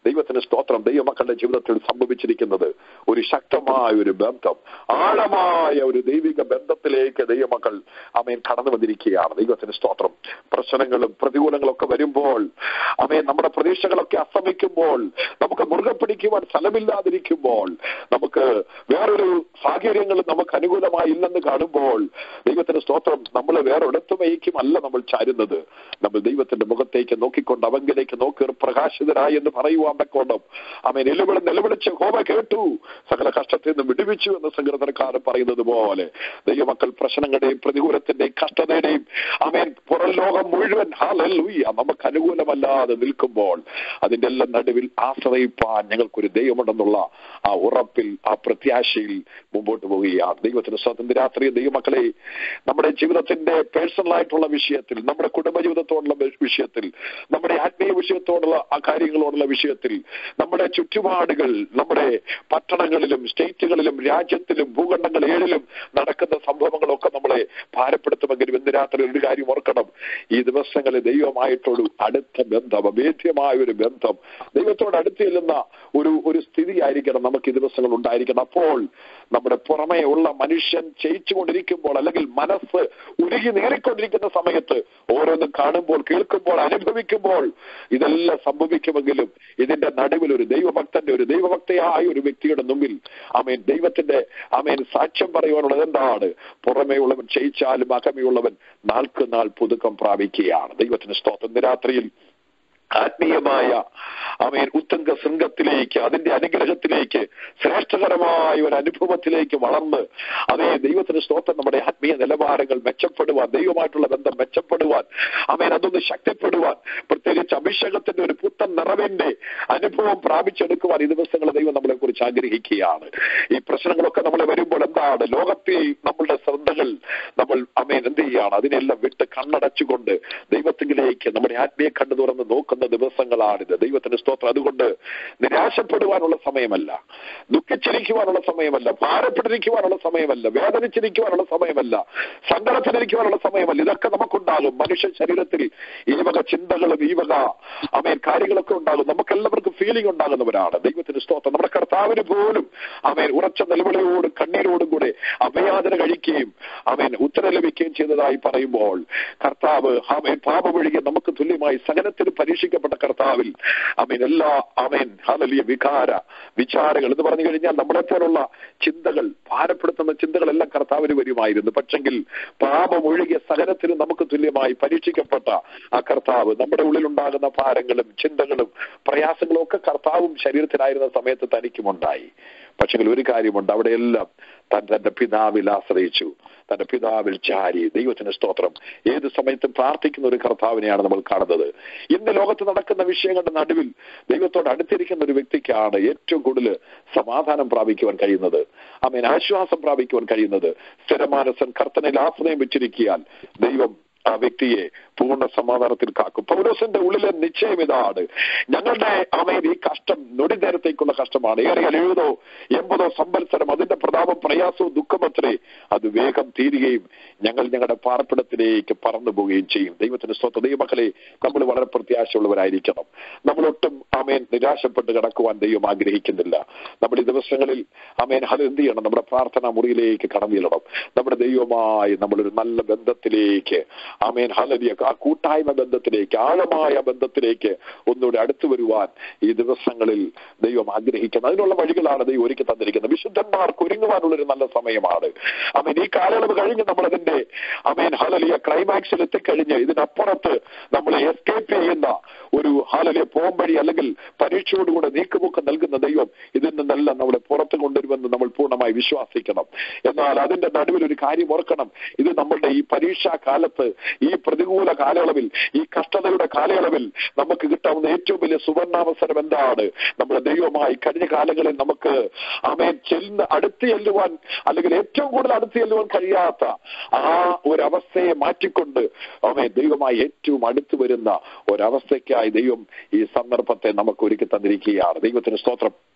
ദൈവത്തിന് സ്തോത്രം ദൈവമക്കളുടെ ജീവിതത്തിൽ സംഭവിച്ചിരിക്കുന്നത് ഒരു ശക്തമായ ഒരു ബന്ധം ആഴമായ ഒരു ദൈവിക ബന്ധത്തിലേക്ക് ദൈവമക്കൾ അമേൻ കടന്നു വന്നിരിക്കുകയാണ് ദൈവത്തിന് സ്തോത്രം പ്രശ്നങ്ങളും പ്രതികൂലങ്ങളൊക്കെ വരുമ്പോൾ അമേൻ നമ്മുടെ പ്രതീക്ഷകളൊക്കെ അസ്തമിക്കുമ്പോൾ നമുക്ക് മുറുകെ പിടിക്കുവാൻ സ്ഥലമില്ലാതിരിക്കുമ്പോൾ നമുക്ക് വേറൊരു സാഹചര്യങ്ങൾ നമുക്ക് അനുകൂലമായി ഇല്ലെന്ന് കാണുമ്പോൾ ദൈവത്തിന് സ്തോത്രം നമ്മൾ വേറെ ഒടത്തുമേക്കും അല്ല നമ്മൾ ചാരുന്നത് നമ്മൾ ദൈവത്തിന്റെ മുഖത്തേക്ക് നോക്കിക്കൊണ്ട് അവങ്കിലേക്ക് നോക്കി പ്രകാശിതരായി എന്ന് പറയുവാൻ തക്കോണം അവൻ നിലവിളി നിലവിളിച്ച് ഹോമ കേട്ടു സകല കഷ്ടത്തിൽ നിന്ന് വിടുവിച്ചു എന്ന് സങ്കീർത്തനക്കാരൻ പറയുന്നത് പോലെ ദൈവമക്കൾ പ്രശ്നങ്ങളുടെയും പ്രതികൂലത്തിന്റെയും കഷ്ടതയുടെയും അവൻ പുറം ലോകം മുഴുവൻ ഹാലൂയ്യ നമുക്ക് അനുകൂലമല്ലാതെ നിൽക്കുമ്പോൾ അതിന്റെ എല്ലാം നടുവിൽ ആശ്രയിപ്പാൻ ഞങ്ങൾക്കൊരു ദൈവമുണ്ടെന്നുള്ള ആ ഉറപ്പിൽ ആ പ്രത്യാശയിൽ മുമ്പോട്ട് പോവുകയാണ് ദൈവത്തിന് സ്വാതന്ത്ര്യ രാത്രി ദൈവമക്കളെ നമ്മുടെ ജീവിതത്തിന്റെ പേഴ്സണൽ ആയിട്ടുള്ള വിഷയത്തിൽ നമ്മുടെ കുടുംബജീവിതത്തോടുള്ള വിഷയത്തിൽ നമ്മുടെ ആത്മീയ വിഷയത്തോടുള്ള ആ കാര്യങ്ങളോടുള്ള വിഷയത്തിൽ നമ്മുടെ ചുറ്റുപാടുകൾ നമ്മുടെ പട്ടണങ്ങളിലും സ്റ്റേറ്റുകളിലും രാജ്യത്തിലും ഭൂഖണ്ഡങ്ങൾ ഏഴിലും നടക്കുന്ന സംഭവങ്ങളൊക്കെ നമ്മളെ ഭാരപ്പെടുത്തുമെങ്കിലും ഇന്ന് രാത്രി ഒരു കാര്യം ഓർക്കണം ഈ ദിവസങ്ങളിൽ ദൈവമായിട്ടൊരു അടുത്ത ബന്ധം അഭേദ്യമായ ഒരു ബന്ധം ദൈവത്തോട് അടുത്ത് ചെല്ലുന്ന ഒരു ഒരു സ്ഥിതി ആയിരിക്കണം നമുക്ക് ഈ ദിവസങ്ങൾ ഉണ്ടായിരിക്കണം അപ്പോൾ നമ്മുടെ പുറമേ ഉള്ള മനുഷ്യൻ ചെയ്യിച്ചുകൊണ്ടിരിക്കുമ്പോൾ അല്ലെങ്കിൽ മനസ്സ് ഉരുകി നേറിക്കൊണ്ടിരിക്കുന്ന സമയത്ത് ഓരോന്നും കാണുമ്പോൾ കേൾക്കുമ്പോൾ അനുഭവിക്കുമ്പോൾ ഇതെല്ലാം സംഭവിക്കുമെങ്കിലും ഇതിന്റെ നടുവിൽ ഒരു ദൈവഭക്തന്റെ ഒരു ദൈവഭക്തയായ ഒരു വ്യക്തിയുടെ മുമ്പിൽ അമേൻ ദൈവത്തിന്റെ അമേൻ സാക്ഷ്യം പറയുവാനുള്ളത് എന്താണ് പുറമേ ഉള്ളവൻ ചെയ്യിച്ചാലും അകമയുള്ളവൻ നാൾക്ക് നാൾ പുതുക്കം പ്രാപിക്കുകയാണ് ദൈവത്തിന് സ്തോത്രം രാത്രിയിൽ ആത്മീയമായ അവൻ ഉത്തങ്ക ശൃംഗത്തിലേക്ക് അതിന്റെ അനുഗ്രഹത്തിലേക്ക് ശ്രേഷ്ഠകരമായ ഒരു അനുഭവത്തിലേക്ക് വളർന്ന് അതേ ദൈവത്തിന് സ്തോത്രം നമ്മുടെ ആത്മീയ നിലവാരങ്ങൾ മെച്ചപ്പെടുവാൻ ദൈവമായിട്ടുള്ള ബന്ധം മെച്ചപ്പെടുവാൻ അവൻ അതൊന്ന് ശക്തിപ്പെടുവാൻ പ്രത്യേകിച്ച് അഭിഷേകത്തിന്റെ ഒരു പുത്തൻ നിറവിന്റെ അനുഭവം പ്രാപിച്ചെടുക്കുവാൻ ഈ ദിവസങ്ങൾ ദൈവം നമ്മളെ കുറിച്ച് ആഗ്രഹിക്കുകയാണ് ഈ പ്രശ്നങ്ങളൊക്കെ നമ്മളെ വരുമ്പോൾ എന്താണ് ലോകത്തെ നമ്മളുടെ ശ്രദ്ധകൾ നമ്മൾ അമേൻ എന്ത് ചെയ്യാണ് അതിനെല്ലാം വിട്ട് കണ്ണടച്ചുകൊണ്ട് ദൈവത്തിലേക്ക് നമ്മുടെ ആത്മീയ കണ്ണു തുറന്ന് നോക്കുന്ന ദിവസങ്ങളാണിത് ദൈവത്തിന്റെ സ്തോത്രം അതുകൊണ്ട് നിരാശപ്പെടുവാനുള്ള സമയമല്ല ദുഃഖിച്ചിരിക്കുവാനുള്ള സമയമല്ല ഭാരപ്പെട്ടിരിക്കുവാനുള്ള സമയമല്ല വേദനിച്ചിരിക്കുവാനുള്ള സമയമല്ല സങ്കടത്തിലിരിക്കുവാനുള്ള സമയമല്ല ഇതൊക്കെ നമുക്കുണ്ടാകും മനുഷ്യ ശരീരത്തിൽ ഈ വക ചിന്തകളും ഈ വക അമേൻ കാര്യങ്ങളൊക്കെ ഉണ്ടാകും നമുക്ക് എല്ലാവർക്കും ഫീലിംഗ് ഉണ്ടാകുന്നവരാണ് ദൈവത്തിന് സ്തോത്രം നമ്മുടെ കർത്താവിന് പോലും അമേൻ ഉറച്ച നിലവിളിയോടും കണ്ണീരോടും കൂടെ അഭയാതന കഴിക്കുകയും അമേൻ ഉത്തരം ലഭിക്കുകയും ചെയ്തതായി പറയുമ്പോൾ കർത്താവ് അമേൻ പാപമൊഴികെ നമുക്ക് തുല്യമായി സകലത്തിന് പരീക്ഷിക്കപ്പെട്ട കർത്താവിൽ അമേൻ എല്ലാ അമേൻ ഹലലിയ വികാര വിചാരങ്ങൾ എന്ന് പറഞ്ഞു കഴിഞ്ഞാൽ നമ്മളെ പോലുള്ള ചിന്തകൾ ഭാരപ്പെടുത്തുന്ന ചിന്തകളെല്ലാം കർത്താവിന് വരുമായിരുന്നു പക്ഷെങ്കിൽ പാപമൊഴികെ സകലത്തിനും നമുക്ക് തുല്യമായി പരീക്ഷിക്കപ്പെട്ട ആ കർത്താവ് നമ്മുടെ ഉള്ളിലുണ്ടാകുന്ന ഭാരങ്ങളും ചിന്തകളും പ്രയാസങ്ങളും ഒക്കെ കർത്താവും ശരീരത്തിലായിരുന്ന സമയത്ത് തനിക്കുമുണ്ടായി പക്ഷെങ്കിൽ ഒരു കാര്യമുണ്ട് അവിടെയെല്ലാം താൻ തന്റെ പിതാവിൽ ആശ്രയിച്ചു തന്റെ പിതാവിൽ ചാരി ദൈവത്തിന് സ്തോത്രം ഏത് സമയത്തും പ്രാർത്ഥിക്കുന്ന ഒരു കർത്താവിനെയാണ് നമ്മൾ കാണുന്നത് ഇന്ന് ലോകത്ത് നടക്കുന്ന വിഷയങ്ങളുടെ നടുവിൽ ദൈവത്തോട് അടുത്തിരിക്കുന്ന ഒരു വ്യക്തിക്കാണ് ഏറ്റവും കൂടുതൽ സമാധാനം പ്രാപിക്കുവാൻ കഴിയുന്നത് അമേൻ ആശ്വാസം പ്രാപിക്കുവാൻ കഴിയുന്നത് സ്ഥിരമാനസൻ കർത്തനിൽ ആശ്രയം വെച്ചിരിക്കാൻ ദൈവം ആ വ്യക്തിയെ പൂർണ്ണ സമാധാനത്തിൽ കാക്കും പൗലോസിന്റെ ഉള്ളിലെ നിശ്ചയം ഇതാണ് ഞങ്ങളുടെ അവയിൽ ഈ കഷ്ടം നൊടി നേരത്തേക്കുള്ള കഷ്ടമാണ് ഏറിയാൽ എഴുപതോ എൺപതോ സംവത്സരം അതിന്റെ പ്രതാപം പ്രയാസവും ദുഃഖമത്രേ അത് വേഗം തീരുകയും ഞങ്ങൾ ഞങ്ങളുടെ പാർപ്പിടത്തിലേക്ക് പറന്നു പോവുകയും ചെയ്യും ദൈവത്തിന്റെ സ്വത്ത് ദൈവമക്കളെ നമ്മൾ വളരെ പ്രത്യാശയുള്ളവരായിരിക്കണം നമ്മളൊട്ടും അമേൻ നിരാശപ്പെട്ട് കിടക്കുവാൻ ദൈവം ആഗ്രഹിക്കുന്നില്ല നമ്മുടെ ഈ ദിവസങ്ങളിൽ അമേൻ അത് എന്ത് ചെയ്യണം നമ്മുടെ പ്രാർത്ഥനാ മുറിയിലേക്ക് കടന്നു ചെല്ലണം നമ്മുടെ ദൈവമായി നമ്മളൊരു നല്ല ബന്ധത്തിലേക്ക് അമേൻ ഹലരിയ ആ കൂട്ടായ്മ ബന്ധത്തിലേക്ക് ആഴമായ ബന്ധത്തിലേക്ക് ഒന്നുകൂടെ അടുത്തു വരുവാൻ ഈ ദിവസങ്ങളിൽ ദൈവം ആഗ്രഹിക്കുന്നത് അതിനുള്ള വഴികളാണ് ദൈവം ഒരുക്കി തന്നിരിക്കുന്നത് വിശുദ്ധന്മാർക്ക് ഒരുങ്ങുവാനുള്ള ഒരു നല്ല സമയമാണ് അമേൻ ഈ കാലയളവ് കഴിഞ്ഞ് നമ്മൾ അതിന്റെ അമേൻ ഹലലിയ ക്ലൈമാക്സിൽ എത്തിക്കഴിഞ്ഞ് ഇതിനപ്പുറത്ത് നമ്മളെ എസ്കേപ്പ് ചെയ്യുന്ന ഒരു ഹാലലിയ പോംവഴി അല്ലെങ്കിൽ പരീക്ഷയോടുകൂടെ നീക്കുമുക്കം നൽകുന്ന ദൈവം ഇതിൽ നിന്നെല്ലാം നമ്മളെ പുറത്തു കൊണ്ടുവരുമെന്ന് നമ്മൾ പൂർണ്ണമായി വിശ്വസിക്കണം എന്നാൽ അതിന്റെ നടുവിൽ ഒരു കാര്യം ഓർക്കണം ഇത് നമ്മളുടെ ഈ പരീക്ഷാ കാലത്ത് ഈ പ്രതികൂല കാലയളവിൽ ഈ കഷ്ടതയുടെ കാലയളവിൽ നമുക്ക് കിട്ടാവുന്ന ഏറ്റവും വലിയ സുവർണാവസരം എന്താണ് നമ്മുടെ ദൈവമായി കഴിഞ്ഞ കാലങ്ങളിൽ നമുക്ക് അമേൻ ചെല്ലുന്ന അടുത്ത് ചെല്ലുവാൻ അല്ലെങ്കിൽ ഏറ്റവും കൂടുതൽ അടുത്ത് ചെല്ലുവാൻ കഴിയാത്ത ആ ഒരവസ്ഥയെ മാറ്റിക്കൊണ്ട് അമേ ദൈവമായി ഏറ്റവും അടുത്ത് വരുന്ന ഒരവസ്ഥയ്ക്കായി ദൈവം ഈ സന്ദർഭത്തെ നമുക്ക് ഒരുക്കി തന്നിരിക്കുകയാണ് ദൈവത്തിന് സ്തോത്രം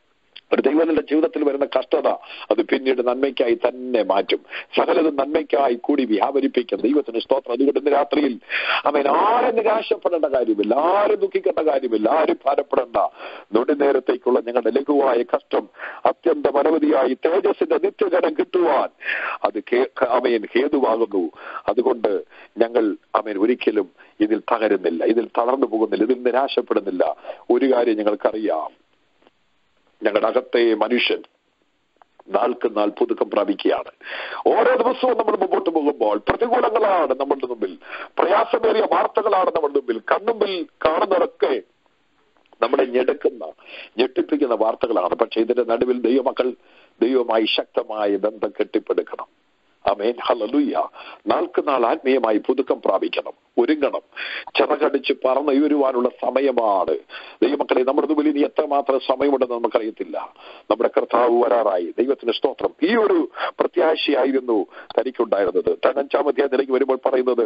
ഒരു ദൈവത്തിന്റെ ജീവിതത്തിൽ വരുന്ന കഷ്ടത അത് പിന്നീട് നന്മയ്ക്കായി തന്നെ മാറ്റും സകലതും നന്മയ്ക്കായി കൂടി വ്യാപരിപ്പിക്കും ദൈവത്തിന് സ്തോത്രം അതുകൊണ്ട് ഇന്ന് രാത്രിയിൽ അവൻ ആരും നിരാശപ്പെടേണ്ട കാര്യമില്ല ആരും ദുഃഖിക്കേണ്ട കാര്യമില്ല ആരും ഭാരപ്പെടേണ്ട നൊടി നേരത്തേക്കുള്ള ഞങ്ങളുടെ ലഘുവായ കഷ്ടം അത്യന്തം അനവധിയായി തേജസ്സിന്റെ നിത്യജനം കിട്ടുവാൻ അത് അമയൻ ഹേതുവാകുന്നു അതുകൊണ്ട് ഞങ്ങൾ അമേൻ ഒരിക്കലും ഇതിൽ തകരുന്നില്ല ഇതിൽ തളർന്നു പോകുന്നില്ല ഇതിൽ നിരാശപ്പെടുന്നില്ല ഒരു കാര്യം ഞങ്ങൾക്കറിയാം ഞങ്ങളുടെ അകത്തെ മനുഷ്യൻ നാൾക്ക് നാൾ പുതുക്കം പ്രാപിക്കുകയാണ് ഓരോ ദിവസവും നമ്മൾ മുമ്പോട്ട് പോകുമ്പോൾ പ്രതികൂലങ്ങളാണ് നമ്മളുടെ മുമ്പിൽ പ്രയാസമേറിയ വാർത്തകളാണ് നമ്മുടെ മുമ്പിൽ കണ്ണുമ്പിൽ കാണുന്നതൊക്കെ നമ്മളെ ഞെടുക്കുന്ന ഞെട്ടിപ്പിക്കുന്ന വാർത്തകളാണ് പക്ഷെ ഇതിന്റെ നടുവിൽ ദൈവമക്കൾ ദൈവമായി ശക്തമായ ബന്ധം കെട്ടിപ്പടുക്കണം അമേൻ ഹലലുയ്യ നാൾക്ക് നാൾ ആത്മീയമായി പുതുക്കം പ്രാപിക്കണം ഒരുങ്ങണം ചിറകടിച്ച് പറന്നുയരുവാനുള്ള സമയമാണ് ദൈവമക്കളെ നമ്മുടെ മുമ്പിൽ ഇനി എത്രമാത്രം സമയമുണ്ടെന്ന് നമുക്കറിയത്തില്ല നമ്മുടെ കർത്താവ് വരാറായി ദൈവത്തിന് സ്തോത്രം ഈ ഒരു പ്രത്യാശയായിരുന്നു തനിക്കുണ്ടായിരുന്നത് തന്നഞ്ചാമത്തെ നിലയ്ക്ക് വരുമ്പോൾ പറയുന്നത്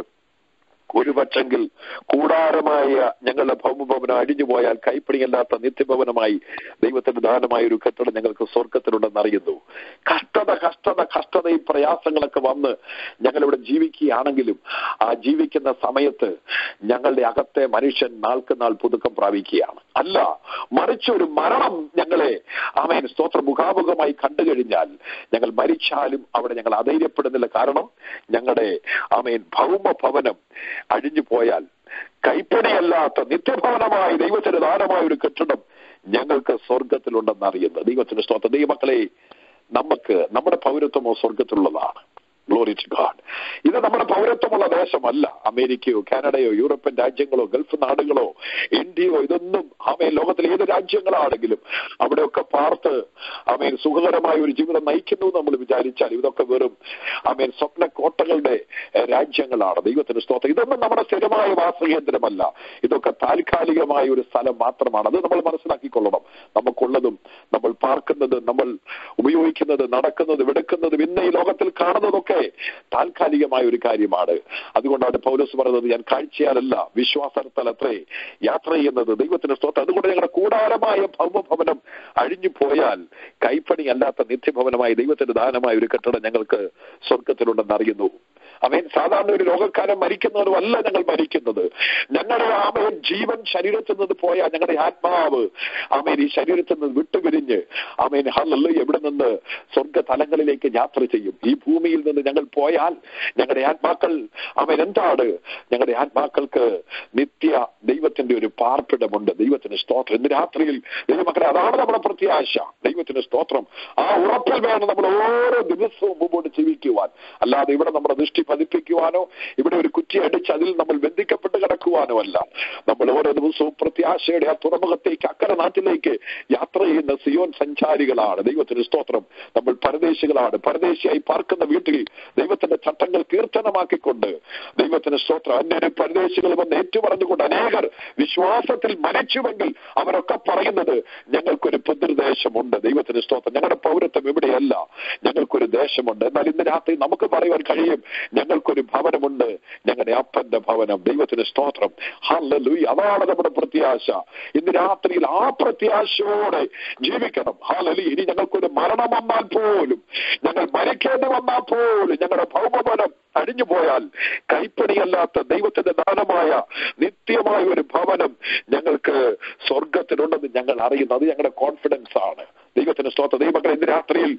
ഒരു പക്ഷെങ്കിൽ കൂടാരമായ ഞങ്ങളുടെ ഭൗമഭവനം അടിഞ്ഞു പോയാൽ കൈപ്പിടിയല്ലാത്ത നിത്യഭവനമായി ദൈവത്തിന്റെ ദാനമായ ഒരു കെട്ടിടം ഞങ്ങൾക്ക് സ്വർഗത്തിലുണ്ടെന്ന് അറിയുന്നു കഷ്ടത കഷ്ടത കഷ്ടതയും പ്രയാസങ്ങളൊക്കെ വന്ന് ഞങ്ങളിവിടെ ജീവിക്കുകയാണെങ്കിലും ആ ജീവിക്കുന്ന സമയത്ത് ഞങ്ങളുടെ അകത്തെ മനുഷ്യൻ നാൾക്ക് നാൾ പുതുക്കം പ്രാപിക്കുകയാണ് അല്ല മറിച്ച് ഒരു മരണം ഞങ്ങളെ ആമേൻ സ്തോത്ര മുഖാമുഖമായി കണ്ടു കഴിഞ്ഞാൽ ഞങ്ങൾ മരിച്ചാലും അവിടെ ഞങ്ങൾ അധൈര്യപ്പെടുന്നില്ല കാരണം ഞങ്ങളുടെ ആമേൻ ഭൗമ ഭവനം അഴിഞ്ഞു പോയാൽ കൈപ്പണിയല്ലാത്ത നിത്യഭവനമായി ദൈവത്തിന് ദാനമായ ഒരു കെട്ടിടം ഞങ്ങൾക്ക് സ്വർഗത്തിലുണ്ടെന്ന് അറിയുന്നത് ദൈവത്തിന് സ്തോത്ര ദൈവമക്കളെ നമുക്ക് നമ്മുടെ പൗരത്വമോ സ്വർഗത്തിലുള്ളതാണ് ഗ്ലോറി ടു ഗാഡ് ഇത് നമ്മുടെ പൗരത്വമുള്ള ദേശമല്ല അമേരിക്കയോ കാനഡയോ യൂറോപ്യൻ രാജ്യങ്ങളോ ഗൾഫ് നാടുകളോ ഇന്ത്യയോ ഇതൊന്നും ആമേൻ ലോകത്തിലെ ഏത് രാജ്യങ്ങളാണെങ്കിലും അവിടെയൊക്കെ പാർത്ത് ആമേൻ സുഖകരമായ ഒരു ജീവിതം നയിക്കുന്നു നമ്മൾ വിചാരിച്ചാൽ ഇതൊക്കെ വെറും ആമേൻ സ്വപ്ന കോട്ടകളുടെ രാജ്യങ്ങളാണ് ദൈവത്തിന് സ്തോത്രം ഇതൊന്നും നമ്മുടെ സ്ഥിരമായ വാസകേന്ദ്രമല്ല ഇതൊക്കെ താൽക്കാലികമായ ഒരു സ്ഥലം മാത്രമാണ് അത് നമ്മൾ മനസ്സിലാക്കിക്കൊള്ളണം നമുക്കുള്ളതും നമ്മൾ പാർക്കുന്നത് നമ്മൾ ഉപയോഗിക്കുന്നത് നടക്കുന്നത് വെടുക്കുന്നതും ഇന്ന് ഈ ലോകത്തിൽ കാണുന്നതൊക്കെ ഒക്കെ താൽക്കാലികമായ ഒരു കാര്യമാണ് അതുകൊണ്ടാണ് പൗലോസ് പറയുന്നത് ഞാൻ കാഴ്ചയാലല്ല വിശ്വാസത്താൽ അത്രേ യാത്ര ചെയ്യുന്നത് ദൈവത്തിന്റെ സ്തോത്രം അതുകൊണ്ട് ഞങ്ങളുടെ കൂടാരമായ ഭൗമഭവനം അഴിഞ്ഞു പോയാൽ കൈപ്പണി അല്ലാത്ത നിത്യഭവനമായി ദൈവത്തിന്റെ ദാനമായ ഒരു കെട്ടിടം ഞങ്ങൾക്ക് സ്വർഗത്തിലുണ്ടെന്ന് അറിയുന്നു അവൻ സാധാരണ ഒരു ലോകക്കാരൻ മരിക്കുന്നവരും അല്ല ഞങ്ങൾ മരിക്കുന്നത് ഞങ്ങളുടെ ആമയൻ ജീവൻ ശരീരത്തിൽ നിന്ന് പോയാൽ ഞങ്ങളുടെ ആത്മാവ് ആമേൻ ഈ ശരീരത്തിൽ നിന്ന് വിട്ടുപിരിഞ്ഞ് ആമേൻ ഹല്ലല്ലോ എവിടെ നിന്ന് സ്വർഗ തലങ്ങളിലേക്ക് യാത്ര ചെയ്യും ഈ ഭൂമിയിൽ നിന്ന് ഞങ്ങൾ പോയാൽ ഞങ്ങളുടെ ആത്മാക്കൾ അവൻ എന്താണ് ഞങ്ങളുടെ ആത്മാക്കൾക്ക് നിത്യ ദൈവത്തിന്റെ ഒരു പാർപ്പിടമുണ്ട് ദൈവത്തിന് സ്തോത്രം ഇന്ന് രാത്രിയിൽ ദൈവമക്കളെ അതാണ് നമ്മുടെ പ്രത്യാശ ദൈവത്തിന് സ്തോത്രം ആ ഉറപ്പിൽ വേണം നമ്മൾ ഓരോ ദിവസവും മുമ്പോട്ട് ജീവിക്കുവാൻ അല്ലാതെ ഇവിടെ നമ്മുടെ ദൃഷ്ടി പതിപ്പിക്കുവാനോ ഇവിടെ ഒരു കുറ്റി അടിച്ച് അതിൽ നമ്മൾ ബന്ധിക്കപ്പെട്ട് കിടക്കുവാനോ അല്ല നമ്മൾ ഓരോ ദിവസവും പ്രത്യാശയുടെ ആ തുറമുഖത്തേക്ക് അക്കരെ നാട്ടിലേക്ക് യാത്ര ചെയ്യുന്ന സിയോൻ സഞ്ചാരികളാണ് ദൈവത്തിന് സ്തോത്രം നമ്മൾ പരദേശികളാണ് പരദേശിയായി പാർക്കുന്ന വീട്ടിൽ ദൈവത്തിന്റെ ചട്ടങ്ങൾ കീർത്തനമാക്കിക്കൊണ്ട് ദൈവത്തിന് സ്തോത്രം അന്യര് പരദേശികൾ വന്ന് ഏറ്റുപറഞ്ഞുകൊണ്ട് അനേകർ വിശ്വാസത്തിൽ മരിച്ചുവെങ്കിൽ അവരൊക്കെ പറയുന്നത് ഞങ്ങൾക്കൊരു പിതൃദേശമുണ്ട് ദൈവത്തിന് സ്തോത്രം ഞങ്ങളുടെ പൗരത്വം ഇവിടെയല്ല ഞങ്ങൾക്കൊരു ദേശമുണ്ട് എന്നാൽ ഇന്ന് രാത്രി നമുക്ക് പറയുവാൻ കഴിയും ഞങ്ങൾക്കൊരു ഭവനമുണ്ട് ഞങ്ങളുടെ അപ്പന്റെ ഭവനം ദൈവത്തിന് സ്തോത്രം ഹാലലൂയി അതാണ് നമ്മുടെ പ്രത്യാശ ഇന്ന് രാത്രിയിൽ ആ പ്രത്യാശയോടെ ജീവിക്കണം ഹാലലി ഇനി ഞങ്ങൾക്കൊരു മരണം വന്നാൽ പോലും ഞങ്ങൾ മരിക്കേണ്ടി വന്നാൽ പോലും ഞങ്ങളുടെ ഭൗമഭവനം അഴിഞ്ഞു പോയാൽ കൈപ്പണിയല്ലാത്ത ദൈവത്തിന്റെ ദാനമായ നിത്യമായ ഒരു ഭവനം ഞങ്ങൾക്ക് സ്വർഗത്തിലുണ്ടെന്ന് ഞങ്ങൾ അറിയുന്നു അത് ഞങ്ങളുടെ കോൺഫിഡൻസ് ആണ് ദൈവത്തിന്റെ സ്തോത്ര ദൈവങ്ങൾ ഇന്ന് രാത്രിയിൽ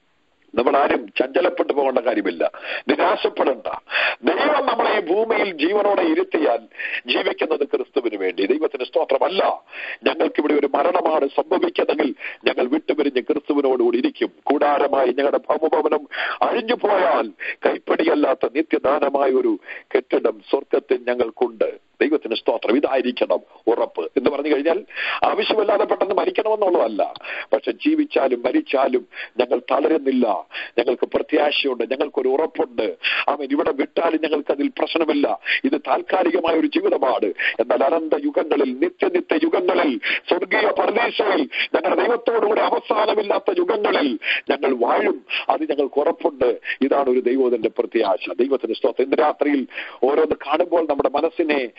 നമ്മൾ ആരും ചഞ്ചലപ്പെട്ടു പോകേണ്ട കാര്യമില്ല നിരാശപ്പെടേണ്ട ദൈവം നമ്മളെ ഈ ഭൂമിയിൽ ജീവനോടെ ഇരുത്തിയാൽ ജീവിക്കുന്നത് ക്രിസ്തുവിന് വേണ്ടി ദൈവത്തിന് സ്തോത്രമല്ല ഞങ്ങൾക്ക് ഇവിടെ ഒരു മരണമാണ് സംഭവിക്കുന്നതെങ്കിൽ ഞങ്ങൾ വിട്ടുപിരിഞ്ഞ് ക്രിസ്തുവിനോടുകൂടി ഇരിക്കും കൂടാരമായി ഞങ്ങളുടെ ഭൗമഭവനം അഴിഞ്ഞു പോയാൽ കൈപ്പടിയല്ലാത്ത നിത്യദാനമായ ഒരു കെട്ടിടം സ്വർഗത്തിൽ ഞങ്ങൾക്കുണ്ട് ദൈവത്തിന് സ്തോത്രം ഇതായിരിക്കണം ഉറപ്പ് എന്ന് പറഞ്ഞു കഴിഞ്ഞാൽ ആവശ്യമില്ലാതെ പെട്ടെന്ന് മരിക്കണമെന്നുള്ളതല്ല പക്ഷെ ജീവിച്ചാലും മരിച്ചാലും ഞങ്ങൾ തളരുന്നില്ല ഞങ്ങൾക്ക് പ്രത്യാശയുണ്ട് ഞങ്ങൾക്കൊരു ഉറപ്പുണ്ട് അവൻ ഇവിടെ വിട്ടാലും ഞങ്ങൾക്ക് അതിൽ പ്രശ്നമില്ല ഇത് താൽക്കാലികമായ ഒരു ജീവിതമാണ് എന്നാൽ അനന്ത യുഗങ്ങളിൽ നിത്യനിത്യ യുഗങ്ങളിൽ സ്വർഗീയ പരദേശയിൽ ഞങ്ങളുടെ ദൈവത്തോടുകൂടി അവസാനമില്ലാത്ത യുഗങ്ങളിൽ ഞങ്ങൾ വാഴും അത് ഞങ്ങൾക്ക് ഉറപ്പുണ്ട് ഇതാണ് ഒരു ദൈവത്തിന്റെ പ്രത്യാശ ദൈവത്തിന്റെ സ്തോത്രം ഇന്ന് രാത്രിയിൽ ഓരോന്ന് കാണുമ്പോൾ നമ്മുടെ മനസ്സിനെ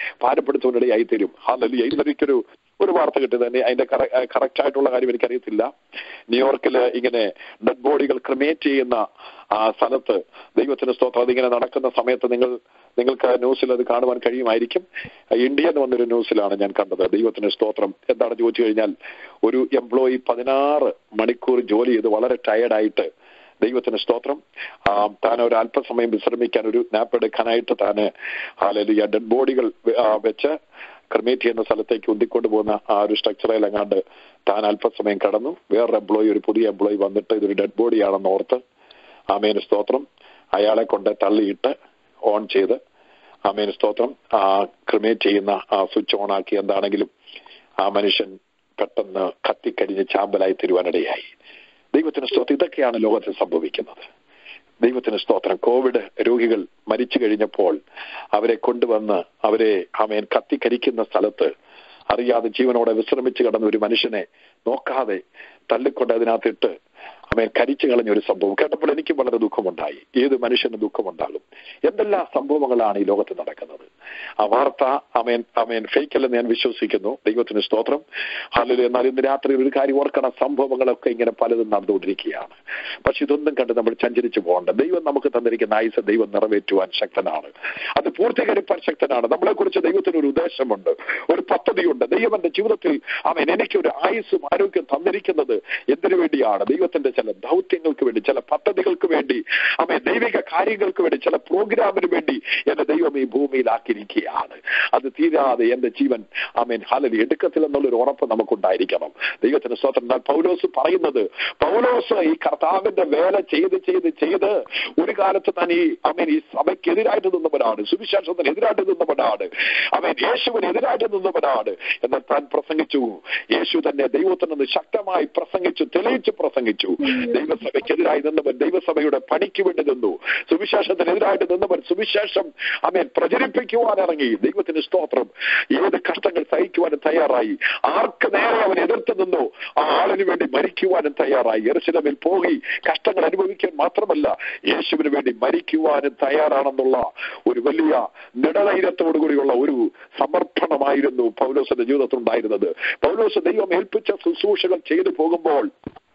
ബലപ്പെടുത്തുവാനിടയായി തീരും ഹാലലി ഇന്നൊരിക്കൊരു ഒരു വാർത്ത കിട്ടി തന്നെ അതിന്റെ കറക്റ്റ് ആയിട്ടുള്ള കാര്യം എനിക്കറിയത്തില്ല ന്യൂയോർക്കിൽ ഇങ്ങനെ ഡെഡ് ബോഡികൾ ക്രിമേറ്റ് ചെയ്യുന്ന ആ സ്ഥലത്ത് ദൈവത്തിന് സ്തോത്രം അതിങ്ങനെ നടക്കുന്ന സമയത്ത് നിങ്ങൾ നിങ്ങൾക്ക് ന്യൂസിൽ അത് കാണുവാൻ കഴിയുമായിരിക്കും ഇന്ത്യ എന്ന് വന്നൊരു ന്യൂസിലാണ് ഞാൻ കണ്ടത് ദൈവത്തിന് സ്തോത്രം എന്താണ് ചോദിച്ചു കഴിഞ്ഞാൽ ഒരു എംപ്ലോയി പതിനാറ് മണിക്കൂർ ജോലി ചെയ്ത് വളരെ ടയർഡായിട്ട് ദൈവത്തിന് സ്തോത്രം ആ, താൻ ഒരു അല്പസമയം വിശ്രമിക്കാൻ ഒരു നാപ്പ് എടുക്കാനായിട്ട് താന് ഹാലലിയ ഡെഡ് ബോഡികൾ വെച്ച് ക്രിമേറ്റ് ചെയ്യുന്ന സ്ഥലത്തേക്ക് ഉന്തിക്കൊണ്ട് പോകുന്ന ആ ഒരു സ്ട്രക്ചറിൽ എങ്ങാണ്ട് താൻ അല്പസമയം കടന്നു വേറൊരു എംപ്ലോയി ഒരു പുതിയ എംപ്ലോയി വന്നിട്ട് ഇതൊരു ഡെഡ് ബോഡിയാണെന്ന് ഓർത്ത് ആമേന് സ്തോത്രം അയാളെ കൊണ്ട് തള്ളിയിട്ട് ഓൺ ചെയ്ത് ആമേന് സ്തോത്രം ആ ക്രിമേറ്റ് ചെയ്യുന്ന ആ സ്വിച്ച് ഓൺ ആക്കി എന്താണെങ്കിലും ആ മനുഷ്യൻ പെട്ടെന്ന് കത്തിക്കരിഞ്ഞ് ചാമ്പലായി തരുവാനിടയായി ദൈവത്തിന് സ്തോത്രം ഇതൊക്കെയാണ് ലോകത്തിൽ സംഭവിക്കുന്നത് ദൈവത്തിന് സ്തോത്രം കോവിഡ് രോഗികൾ മരിച്ചു കഴിഞ്ഞപ്പോൾ അവരെ കൊണ്ടുവന്ന് അവരെ ആമേൻ കത്തിക്കരിക്കുന്ന സ്ഥലത്ത് അറിയാതെ ജീവനോടെ വിശ്രമിച്ചു കിടന്ന ഒരു മനുഷ്യനെ നോക്കാതെ തള്ളിക്കൊണ്ട് അതിനകത്തിട്ട് അമേൻ കരിച്ചു കളഞ്ഞ ഒരു സംഭവം കേട്ടപ്പോൾ എനിക്കും വളരെ ദുഃഖമുണ്ടായി ഏത് മനുഷ്യന് ദുഃഖമുണ്ടാകും എന്തെല്ലാം സംഭവങ്ങളാണ് ഈ ലോകത്ത് നടക്കുന്നത് ആ വാർത്ത അമേൻ അമേൻ ഫേക്ക് അല്ലെന്ന് ഞാൻ വിശ്വസിക്കുന്നു ദൈവത്തിന് സ്തോത്രം അല്ലെങ്കിൽ എന്നാൽ ഇന്ന് രാത്രി ഒരു കാര്യം ഓർക്കണം സംഭവങ്ങളൊക്കെ ഇങ്ങനെ പലതും നടന്നുകൊണ്ടിരിക്കുകയാണ് പക്ഷെ ഇതൊന്നും കണ്ട് നമ്മൾ സഞ്ചരിച്ചു പോകണ്ട ദൈവം നമുക്ക് തന്നിരിക്കുന്ന ആയുസ് ദൈവം നിറവേറ്റുവാൻ ശക്തനാണ് അത് പൂർത്തീകരിപ്പാൻ ശക്തനാണ് നമ്മളെ കുറിച്ച് ദൈവത്തിന് ഒരു ഉദ്ദേശമുണ്ട് ഒരു പദ്ധതിയുണ്ട് ദൈവം എന്റെ ജീവിതത്തിൽ അവൻ എനിക്ക് ഒരു ആയുസ്സും ആരോഗ്യം തന്നിരിക്കുന്നത് എന്തിനു വേണ്ടിയാണ് ദൈവത്തിന്റെ ചില ദൗത്യങ്ങൾക്ക് വേണ്ടി ചില പദ്ധതികൾക്ക് വേണ്ടി അവൻ ദൈവിക കാര്യങ്ങൾക്ക് വേണ്ടി ചില പ്രോഗ്രാമിന് വേണ്ടി എന്റെ ദൈവം ഈ ഭൂമിയിലാക്കിയിരിക്കുകയാണ് അത് തീരാതെ എന്റെ ജീവൻ ആമേൻ ഹലലി എടുക്കത്തിൽ എന്നുള്ളൊരു ഉറപ്പ് നമുക്കുണ്ടായിരിക്കണം ദൈവത്തിന് സ്വതന്ത്രം എന്നാൽ പൗലോസ് പറയുന്നത് പൗലോസ് ഈ കർത്താവിന്റെ വേല ചെയ്ത് ചെയ്ത് ചെയ്ത് ഒരു കാലത്ത് താൻ ഈ അമേൻ ഈ സഭയ്ക്കെതിരായിട്ട് നിന്നവനാണ് സുവിശേഷത്തിന് എതിരായിട്ട് നിന്നവനാണ് അവൻ യേശുവിന് എതിരായിട്ട് നിന്നവനാണ് എന്നാൽ താൻ പ്രസംഗിച്ചു യേശു തന്നെ ദൈവത്തിൽ നിന്ന് ശക്തമായി പ്രസംഗിച്ചു തെളിയിച്ചു പ്രസംഗിച്ചു ദൈവസഭയ്ക്കെതിരായി നിന്നവൻ ദൈവസഭയുടെ പണിക്ക് വേണ്ടി നിന്നു സുവിശേഷത്തിനെതിരായിട്ട് നിന്നവൻ സുവിശേഷം അമേൻ പ്രചരിപ്പിക്കുവാൻ ഇറങ്ങി ദൈവത്തിന് സ്തോത്രം ഏത് കഷ്ടങ്ങൾ സഹിക്കുവാനും തയ്യാറായി ആർക്ക് നേരെ അവൻ എതിർത്ത് നിന്നു ആ ആളിന് വേണ്ടി മരിക്കുവാനും തയ്യാറായി എറുശലമിൽ പോയി കഷ്ടങ്ങൾ അനുഭവിക്കാൻ മാത്രമല്ല യേശുവിന് വേണ്ടി മരിക്കുവാനും തയ്യാറാണെന്നുള്ള ഒരു വലിയ നിടധൈര്യത്തോടു കൂടിയുള്ള ഒരു സമർപ്പണമായിരുന്നു പൗലോസിന്റെ ജീവിതത്തിൽ ഉണ്ടായിരുന്നത് പൗലോസ് ദൈവം ഏൽപ്പിച്ച ശുശ്രൂഷകൾ ചെയ്തു പോകുമ്പോൾ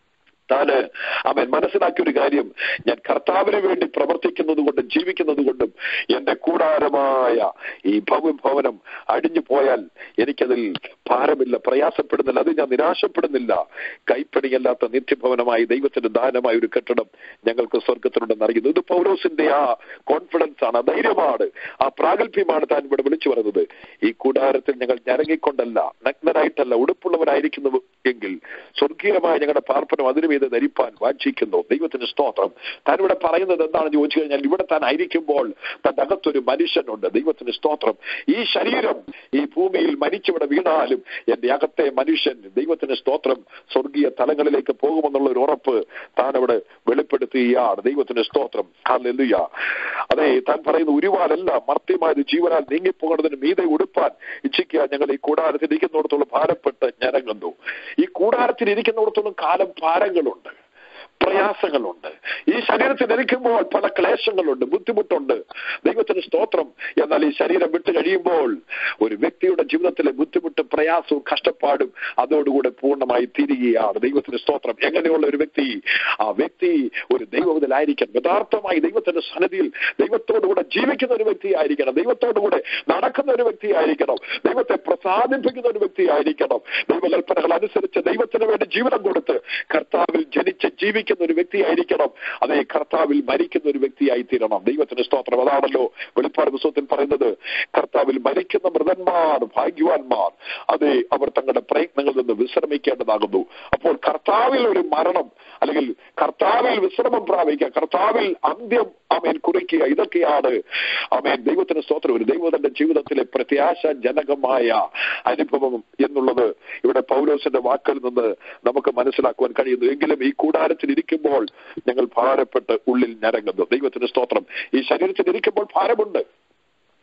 താന് അവൻ മനസ്സിലാക്കിയ ഒരു കാര്യം ഞാൻ കർത്താവിന് വേണ്ടി പ്രവർത്തിക്കുന്നത് കൊണ്ടും ജീവിക്കുന്നത് കൊണ്ടും എന്റെ കൂടാരമായ ഈ ഭവ ഭവനം അടിഞ്ഞു പോയാൽ എനിക്കതിൽ ഭാരമില്ല പ്രയാസപ്പെടുന്നില്ല അത് ഞാൻ നിരാശപ്പെടുന്നില്ല കൈപ്പണിയല്ലാത്ത നിത്യഭവനമായി ദൈവത്തിന്റെ ദാനമായ ഒരു കെട്ടിടം ഞങ്ങൾക്ക് സ്വർഗത്തിനുണ്ടെന്ന് അറിയുന്നു ഇത് പൗരോസിന്റെ ആ കോൺഫിഡൻസ് ആണ് ആ ധൈര്യമാണ് ആ പ്രാഗൽഭ്യമാണ് താൻ ഇവിടെ വിളിച്ചു പറയുന്നത് ഈ കൂടാരത്തിൽ ഞങ്ങൾ ഞരങ്ങിക്കൊണ്ടല്ല നഗ്നരായിട്ടല്ല ഉടുപ്പുള്ളവരായിരിക്കുന്നു എങ്കിൽ സ്വർഗീയമായ ഞങ്ങളുടെ പാർപ്പനം അതിനു മീതെ ധരിപ്പാൻ വാഞ്ചിക്കുന്നു ദൈവത്തിന് സ്തോത്രം താൻ ഇവിടെ പറയുന്നത് എന്താണെന്ന് ചോദിച്ചു കഴിഞ്ഞാൽ ഇവിടെ താൻ ആയിരിക്കുമ്പോൾ തന്റെ അകത്തൊരു മനുഷ്യനുണ്ട് ദൈവത്തിന് സ്തോത്രം ഈ ശരീരം ഈ ഭൂമിയിൽ മരിച്ചിവിടെ വീണാലും എന്റെ അകത്തെ മനുഷ്യൻ ദൈവത്തിന് സ്തോത്രം സ്വർഗീയ തലങ്ങളിലേക്ക് പോകുമെന്നുള്ള ഒരു ഉറപ്പ് താൻ അവിടെ വെളിപ്പെടുത്തുകയാണ് ദൈവത്തിന് സ്തോത്രം ഹല്ലേലൂയ അതെ താൻ പറയുന്ന ഉരുവാലല്ല മർത്യമായ ജീവനാൽ നീങ്ങിപ്പോകുന്നതിന് മീതെ ഉടുപ്പാൻ ഇച്ഛിക്കുക ഞങ്ങൾ ഈ കൂടാരത്തിൽ ഇരിക്കുന്നിടത്തോളം ഭാരപ്പെട്ട് ഞരങ്ങുന്നു ഈ കൂടാരത്തിൽ ഇരിക്കുന്നിടത്തോളം കാലം ഭാരങ്ങളുണ്ട് പ്രയാസങ്ങളുണ്ട് ഈ ശരീരത്തിൽ ഇരിക്കുമ്പോൾ പല ക്ലേശങ്ങളുണ്ട് ബുദ്ധിമുട്ടുണ്ട് ദൈവത്തിന് സ്തോത്രം എന്നാൽ ഈ ശരീരം വിട്ട് കഴിയുമ്പോൾ ഒരു വ്യക്തിയുടെ ജീവിതത്തിലെ ബുദ്ധിമുട്ടും പ്രയാസവും കഷ്ടപ്പാടും അതോടുകൂടെ പൂർണ്ണമായി തീരുകയാണ് ദൈവത്തിന് സ്തോത്രം എങ്ങനെയുള്ള ഒരു വ്യക്തി ആ വ്യക്തി ഒരു ദൈവത്തിലായിരിക്കണം യഥാർത്ഥമായി ദൈവത്തിന്റെ സന്നിധിയിൽ ദൈവത്തോടുകൂടെ ജീവിക്കുന്ന ഒരു വ്യക്തി ആയിരിക്കണം ദൈവത്തോടുകൂടെ നടക്കുന്ന ഒരു വ്യക്തി ആയിരിക്കണം ദൈവത്തെ പ്രസാദിപ്പിക്കുന്ന ഒരു വ്യക്തി ആയിരിക്കണം ദൈവകൽപ്പനകൾ അനുസരിച്ച് ദൈവത്തിന് വേണ്ടി ജീവിതം കൊടുത്ത് കർത്താവിൽ ജനിച്ച് ജീവിക്കുന്ന ഒരു വ്യക്തി ആയിരിക്കണം അതേ കർത്താവിൽ മരിക്കുന്ന ഒരു വ്യക്തിയായി തീരണം ദൈവത്തിന്റെ സ്തോത്രം അതാണല്ലോ വെളിപ്പാട് പുസ്തകത്തിൽ പറയുന്നത് കർത്താവിൽ മരിക്കുന്ന മൃതന്മാർ ഭാഗ്യവാന്മാർ അതെ അവർ തങ്ങളുടെ പ്രയത്നങ്ങളിൽ നിന്ന് വിശ്രമിക്കേണ്ടതാകുന്നു അപ്പോൾ കർത്താവിൽ ഒരു മരണം അല്ലെങ്കിൽ കർത്താവിൽ വിശ്രമം പ്രാപിക്കുക കർത്താവിൽ അന്ത്യം അമേൻ കുറിക്കുക ഇതൊക്കെയാണ് അമേൻ ദൈവത്തിന്റെ സ്തോത്രം ഒരു ദൈവത്തിന്റെ ജീവിതത്തിലെ പ്രത്യാശജനകമായ അനുഭവം എന്നുള്ളത് ഇവിടെ പൗലോസിന്റെ വാക്കിൽ നിന്ന് നമുക്ക് മനസ്സിലാക്കുവാൻ കഴിയുന്നു എങ്കിലും ഈ കൂടാരത്തിൽ ഇരിക്കുമ്പോൾ ഞങ്ങൾ ഭാരപ്പെട്ട് ഉള്ളിൽ ഞരങ്ങുന്നു ദൈവത്തിന്റെ സ്തോത്രം ഈ ശരീരത്തിൽ ഇരിക്കുമ്പോൾ ഭാരമുണ്ട്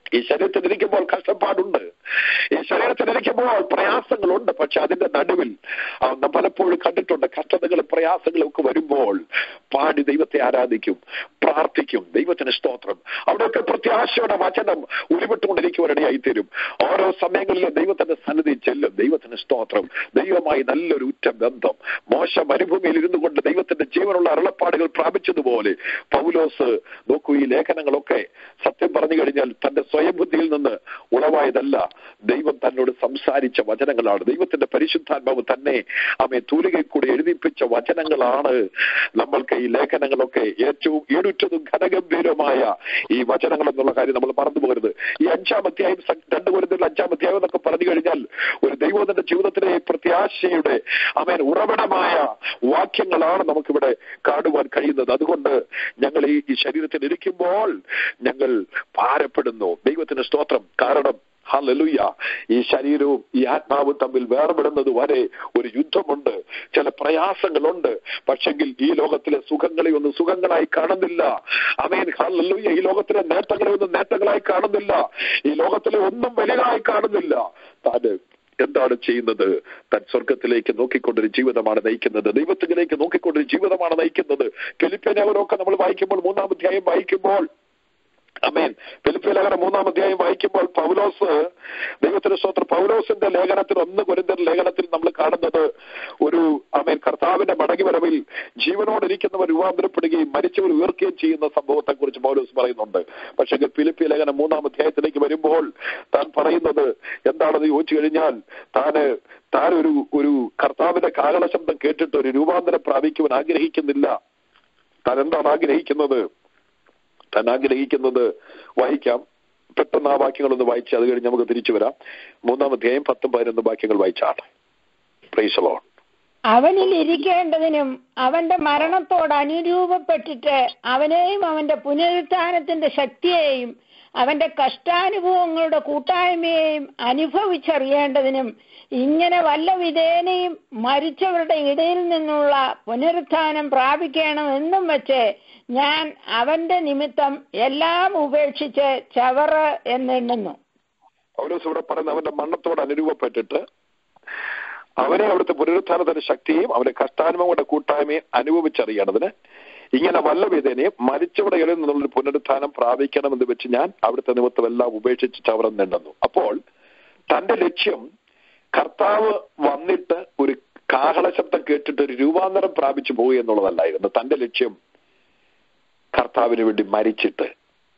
ഈ ശരീരത്തിലിരിക്കുമ്പോൾ കഷ്ടപ്പാടുണ്ട് ഈ ശരീരത്തിലിരിക്കുമ്പോൾ പ്രയാസങ്ങളുണ്ട് പക്ഷെ അതിന്റെ നടുവിൽ ആ, നാം പലപ്പോഴും കണ്ടിട്ടുണ്ട് കഷ്ടതകളും പ്രയാസങ്ങളും ഒക്കെ വരുമ്പോൾ പാടി ദൈവത്തെ ആരാധിക്കും പ്രാർത്ഥിക്കും ദൈവത്തിന് സ്തോത്രം അവിടെയൊക്കെ പ്രത്യാശയുടെ വചനം ഉരുവിട്ടുകൊണ്ടിരിക്കുവാനിടയായി തീരും ഓരോ സമയങ്ങളിലും ദൈവത്തിന്റെ സന്നിധി ചെല്ലും ദൈവത്തിന് സ്തോത്രം ദൈവമായി നല്ലൊരു ഉറ്റ ബന്ധം മോശ മരുഭൂമിയിൽ ഇരുന്നു കൊണ്ട് ദൈവത്തിന്റെ ജീവനുള്ള അരുളപ്പാടുകൾ പ്രാപിച്ചതുപോലെ പൗലോസ് നോക്കൂ ഈ ലേഖനങ്ങളൊക്കെ സത്യം പറഞ്ഞു കഴിഞ്ഞാൽ തന്റെ സ്വയം ബുദ്ധിയിൽ നിന്ന് ഉളവായതല്ല ദൈവം തന്നോട് സംസാരിച്ച വചനങ്ങളാണ് ദൈവത്തിന്റെ പരിശുദ്ധാത്മാവ് തന്നെ അവയെ തൂലികയിൽ കൂടി എഴുതിപ്പിച്ച വചനങ്ങളാണ് നമ്മൾക്ക് ഈ ലേഖനങ്ങളൊക്കെ ഏറ്റവും ഈടുറ്റതും ഘനഗംഭീരമായ ഈ വചനങ്ങൾ എന്നുള്ള കാര്യം നമ്മൾ മറന്നു പോകരുത് ഈ അഞ്ചാം അധ്യായം സ- രണ്ട് കുരുന്നിൽ അഞ്ചാം അധ്യായം എന്നൊക്കെ പറഞ്ഞു കഴിഞ്ഞാൽ ഒരു ദൈവത്തിന്റെ ജീവിതത്തിലെ പ്രത്യാശയുടെ അവൻ ഉറവിടമായ വാക്യങ്ങളാണ് നമുക്കിവിടെ കാണുവാൻ കഴിയുന്നത് അതുകൊണ്ട് ഞങ്ങൾ ഈ ഈ ശരീരത്തിൽ ഇരിക്കുമ്പോൾ ഞങ്ങൾ ഭാരപ്പെടുന്നു ദൈവത്തിന് സ്തോത്രം കാരണം ഹല്ലേലൂയ ഈ ശരീരവും ഈ ആത്മാവും തമ്മിൽ വേർപെടുന്നത് വരെ ഒരു യുദ്ധമുണ്ട് ചില പ്രയാസങ്ങളുണ്ട് പക്ഷെങ്കിൽ ഈ ലോകത്തിലെ സുഖങ്ങളെ ഒന്നും സുഖങ്ങളായി കാണുന്നില്ല അമേൻ ഹല്ലേലൂയ ഈ ലോകത്തിലെ നേട്ടങ്ങളെ ഒന്നും നേട്ടങ്ങളായി കാണുന്നില്ല ഈ ലോകത്തിലെ ഒന്നും വലുതായി കാണുന്നില്ല താന് എന്താണ് ചെയ്യുന്നത് താൻ സ്വർഗത്തിലേക്ക് നോക്കിക്കൊണ്ടൊരു ജീവിതമാണ് നയിക്കുന്നത് ദൈവത്തിലേക്ക് നോക്കിക്കൊണ്ടൊരു ജീവിതമാണ് നയിക്കുന്നത് ഫിലിപ്പിനെ അവരൊക്കെ നമ്മൾ വായിക്കുമ്പോൾ മൂന്നാം അധ്യായം വായിക്കുമ്പോൾ അമേൻ ഫിലിപ്പിയ ലേഖനം മൂന്നാം അധ്യായം വായിക്കുമ്പോൾ പൗലോസ് ദൈവത്തിന്റെ സ്വത്ര പൗലോസിന്റെ ലേഖനത്തിൽ ഒന്ന് കുരിന്തർ ലേഖനത്തിൽ നമ്മൾ കാണുന്നത് ഒരു അമേൻ കർത്താവിന്റെ മടങ്ങി വരവിൽ ജീവനോടിരിക്കുന്നവർ രൂപാന്തരപ്പെടുകയും മരിച്ചവർ ഉയർക്കുകയും ചെയ്യുന്ന സംഭവത്തെ കുറിച്ച് പൗലോസ് പറയുന്നുണ്ട് പക്ഷേ ഫിലിപ്പിയ ലേഖനം മൂന്നാം അധ്യായത്തിലേക്ക് വരുമ്പോൾ താൻ പറയുന്നത് എന്താണെന്ന് ചോദിച്ചു കഴിഞ്ഞാൽ താന് താൻ ഒരു ഒരു കർത്താവിന്റെ കാഹള ശബ്ദം കേട്ടിട്ട് ഒരു രൂപാന്തരം പ്രാപിക്കുവാൻ ആഗ്രഹിക്കുന്നില്ല താൻ എന്താണ് ആഗ്രഹിക്കുന്നത് താൻ ആഗ്രഹിക്കുന്നത് വായിക്കാം പെട്ടെന്ന് ആ വാക്യങ്ങളൊന്ന് വായിച്ച് അത് കഴിഞ്ഞ് നമുക്ക് തിരിച്ചു വരാം മൂന്നാം അധ്യായം പത്തും പതിനൊന്ന് വാക്യങ്ങൾ വായിച്ചാണ് പ്രൈസലോൺ അവനിൽ ഇരിക്കേണ്ടതിനും അവന്റെ മരണത്തോട് അനുരൂപപ്പെട്ടിട്ട് അവനെയും അവന്റെ പുനരുത്ഥാനത്തിന്റെ ശക്തിയെയും അവന്റെ കഷ്ടാനുഭവങ്ങളുടെ കൂട്ടായ്മയെയും അനുഭവിച്ചറിയേണ്ടതിനും ഇങ്ങനെ വല്ല വിധേനയും മരിച്ചവരുടെ ഇടയിൽ നിന്നുള്ള പുനരുത്ഥാനം പ്രാപിക്കണം എന്നും വെച്ച് ഞാൻ അവന്റെ നിമിത്തം എല്ലാം ഉപേക്ഷിച്ച് ചവറ് എന്നെണ്ണുന്നു പൗലോസ് ഇവിടെ പറയുന്ന അവന്റെ മരണത്തോട് അനുരൂപപ്പെട്ടിട്ട് അവനെ അവിടുത്തെ പുനരുത്ഥാനത്തിന്റെ ശക്തിയും അവന്റെ കഷ്ടാനുഭവങ്ങളുടെ കൂട്ടായ്മയും അനുഭവിച്ചറിയണതിന് ഇങ്ങനെ വല്ല വിധേനയും മരിച്ചവരുടെ ഇടയിൽ നിന്നുള്ളൊരു പുനരുത്ഥാനം പ്രാപിക്കണമെന്ന് വെച്ച് ഞാൻ അവിടുത്തെ നിമിത്തം എല്ലാം ഉപേക്ഷിച്ച് ചവറം നിണ്ടെന്നു അപ്പോൾ തന്റെ ലക്ഷ്യം കർത്താവ് വന്നിട്ട് ഒരു കാഹള ശബ്ദം കേട്ടിട്ട് ഒരു രൂപാന്തരം പ്രാപിച്ചു പോവുക എന്നുള്ളതല്ലായിരുന്നു തന്റെ ലക്ഷ്യം കർത്താവിന് വേണ്ടി മരിച്ചിട്ട്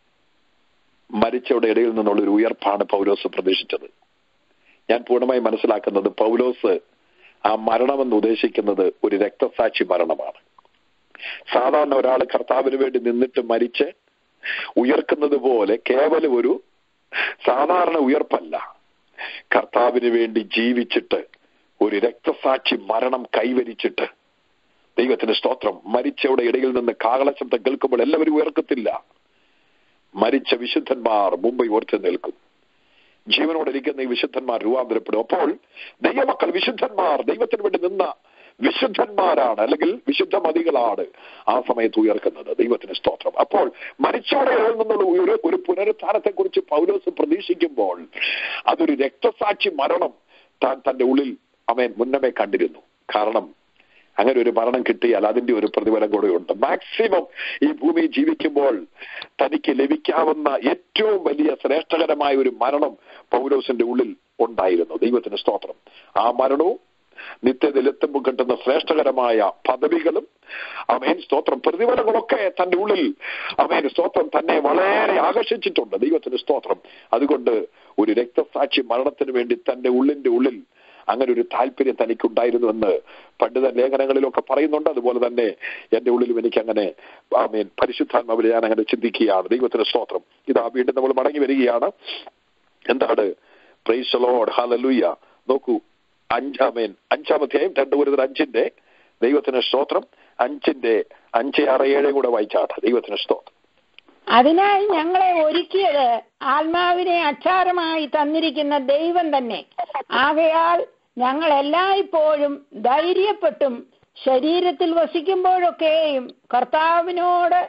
മരിച്ചവരുടെ ഇടയിൽ നിന്നുള്ള ഒരു ഉയർപ്പാണ് പൗലോസ് പ്രതീക്ഷിച്ചത് ഞാൻ പൂർണ്ണമായി മനസ്സിലാക്കുന്നത് പൗലോസ് ആ മരണമെന്ന് ഉദ്ദേശിക്കുന്നത് ഒരു രക്തസാക്ഷി മരണമാണ് സാധാരണ ഒരാൾ കർത്താവിന് വേണ്ടി നിന്നിട്ട് മരിച്ച് ഉയർക്കുന്നത് പോലെ കേവലം ഒരു സാധാരണ ഉയർപ്പല്ല കർത്താവിന് വേണ്ടി ജീവിച്ചിട്ട് ഒരു രക്തസാക്ഷി മരണം കൈവരിച്ചിട്ട് ദൈവത്തിന്റെ സ്തോത്രം മരിച്ചവരുടെ ഇടയിൽ നിന്ന് കാഹള ശബ്ദം കേൾക്കുമ്പോൾ എല്ലാവരും ഉയർക്കത്തില്ല മരിച്ച വിശുദ്ധന്മാർ മുമ്പ് ഉയർത്തി നിൽക്കും ജീവനോടിരിക്കുന്ന ഈ വിശുദ്ധന്മാർ രൂപാന്തരപ്പെടും അപ്പോൾ ദൈവമക്കൾ വിശുദ്ധന്മാർ ദൈവത്തിന് വേണ്ടി നിന്ന വിശുദ്ധന്മാരാണ് അല്ലെങ്കിൽ വിശുദ്ധ മതികളാണ് ആ സമയത്ത് ഉയർക്കുന്നത് ദൈവത്തിന് സ്തോത്രം അപ്പോൾ മരിച്ചവരുടെ ഇടയിൽ നിന്നുള്ള ഒരു ഒരു പുനരുത്ഥാനത്തെ കുറിച്ച് പൗലോസ് പ്രതീക്ഷിക്കുമ്പോൾ അതൊരു രക്തസാക്ഷി മരണം താൻ തന്റെ ഉള്ളിൽ അവൻ മുന്നമേ കണ്ടിരുന്നു കാരണം അങ്ങനെ ഒരു മരണം കിട്ടിയാൽ അതിന്റെ ഒരു പ്രതിഫലം കൂടെ ഉണ്ട് മാക്സിമം ഈ ഭൂമി ജീവിക്കുമ്പോൾ തനിക്ക് ലഭിക്കാവുന്ന ഏറ്റവും വലിയ ശ്രേഷ്ഠകരമായ ഒരു മരണം പൗലോസിന്റെ ഉള്ളിൽ ഉണ്ടായിരുന്നു ദൈവത്തിന് സ്തോത്രം ആ മരണവും നിത്യതയിൽ എത്തുമ്പോൾ കിട്ടുന്ന ശ്രേഷ്ഠകരമായ പദവികളും അമേൻ സ്തോത്രം പ്രതിഫലങ്ങളൊക്കെ തന്റെ ഉള്ളിൽ അമേൻ സ്തോത്രം തന്നെ വളരെ ആകർഷിച്ചിട്ടുണ്ട് ദൈവത്തിന് സ്തോത്രം അതുകൊണ്ട് ഒരു രക്തസാക്ഷി മരണത്തിന് വേണ്ടി തന്റെ ഉള്ളിന്റെ ഉള്ളിൽ അങ്ങനെ ഒരു താല്പര്യം തനിക്കുണ്ടായിരുന്നു എന്ന് പണ്ഡിത ലേഖനങ്ങളിലൊക്കെ പറയുന്നുണ്ട് അതുപോലെ തന്നെ എന്റെ ഉള്ളിലും എനിക്ക് അങ്ങനെ ആമേൻ പരിശുദ്ധാത്മാവിൽ ഞാൻ അങ്ങനെ ചിന്തിക്കുകയാണ് ദൈവത്തിന് സ്തോത്രം ഇതാ വീണ്ടും നമ്മൾ മടങ്ങി വരികയാണ് എന്താണ് പ്രൈസലോഡ് ഹാലലൂയ നോക്കൂ അഞ്ചാമേൻ അഞ്ചാം അധ്യായം രണ്ട് ഒരു അഞ്ചിന്റെ ദൈവത്തിന് സ്തോത്രം അഞ്ചിന്റെ അഞ്ച് ആറ് ഏഴ് കൂടെ വായിച്ചാട്ടെ ദൈവത്തിന് സ്തോത്രം അതിനായി ഞങ്ങളെ ഒരുക്കിയത് ആത്മാവിനെ അച്ചാരമായി തന്നിരിക്കുന്ന ദൈവം തന്നെ ആകയാൽ ഞങ്ങൾ എല്ലായ്പ്പോഴും ധൈര്യപ്പെട്ടും ശരീരത്തിൽ വസിക്കുമ്പോഴൊക്കെയും കർത്താവിനോട്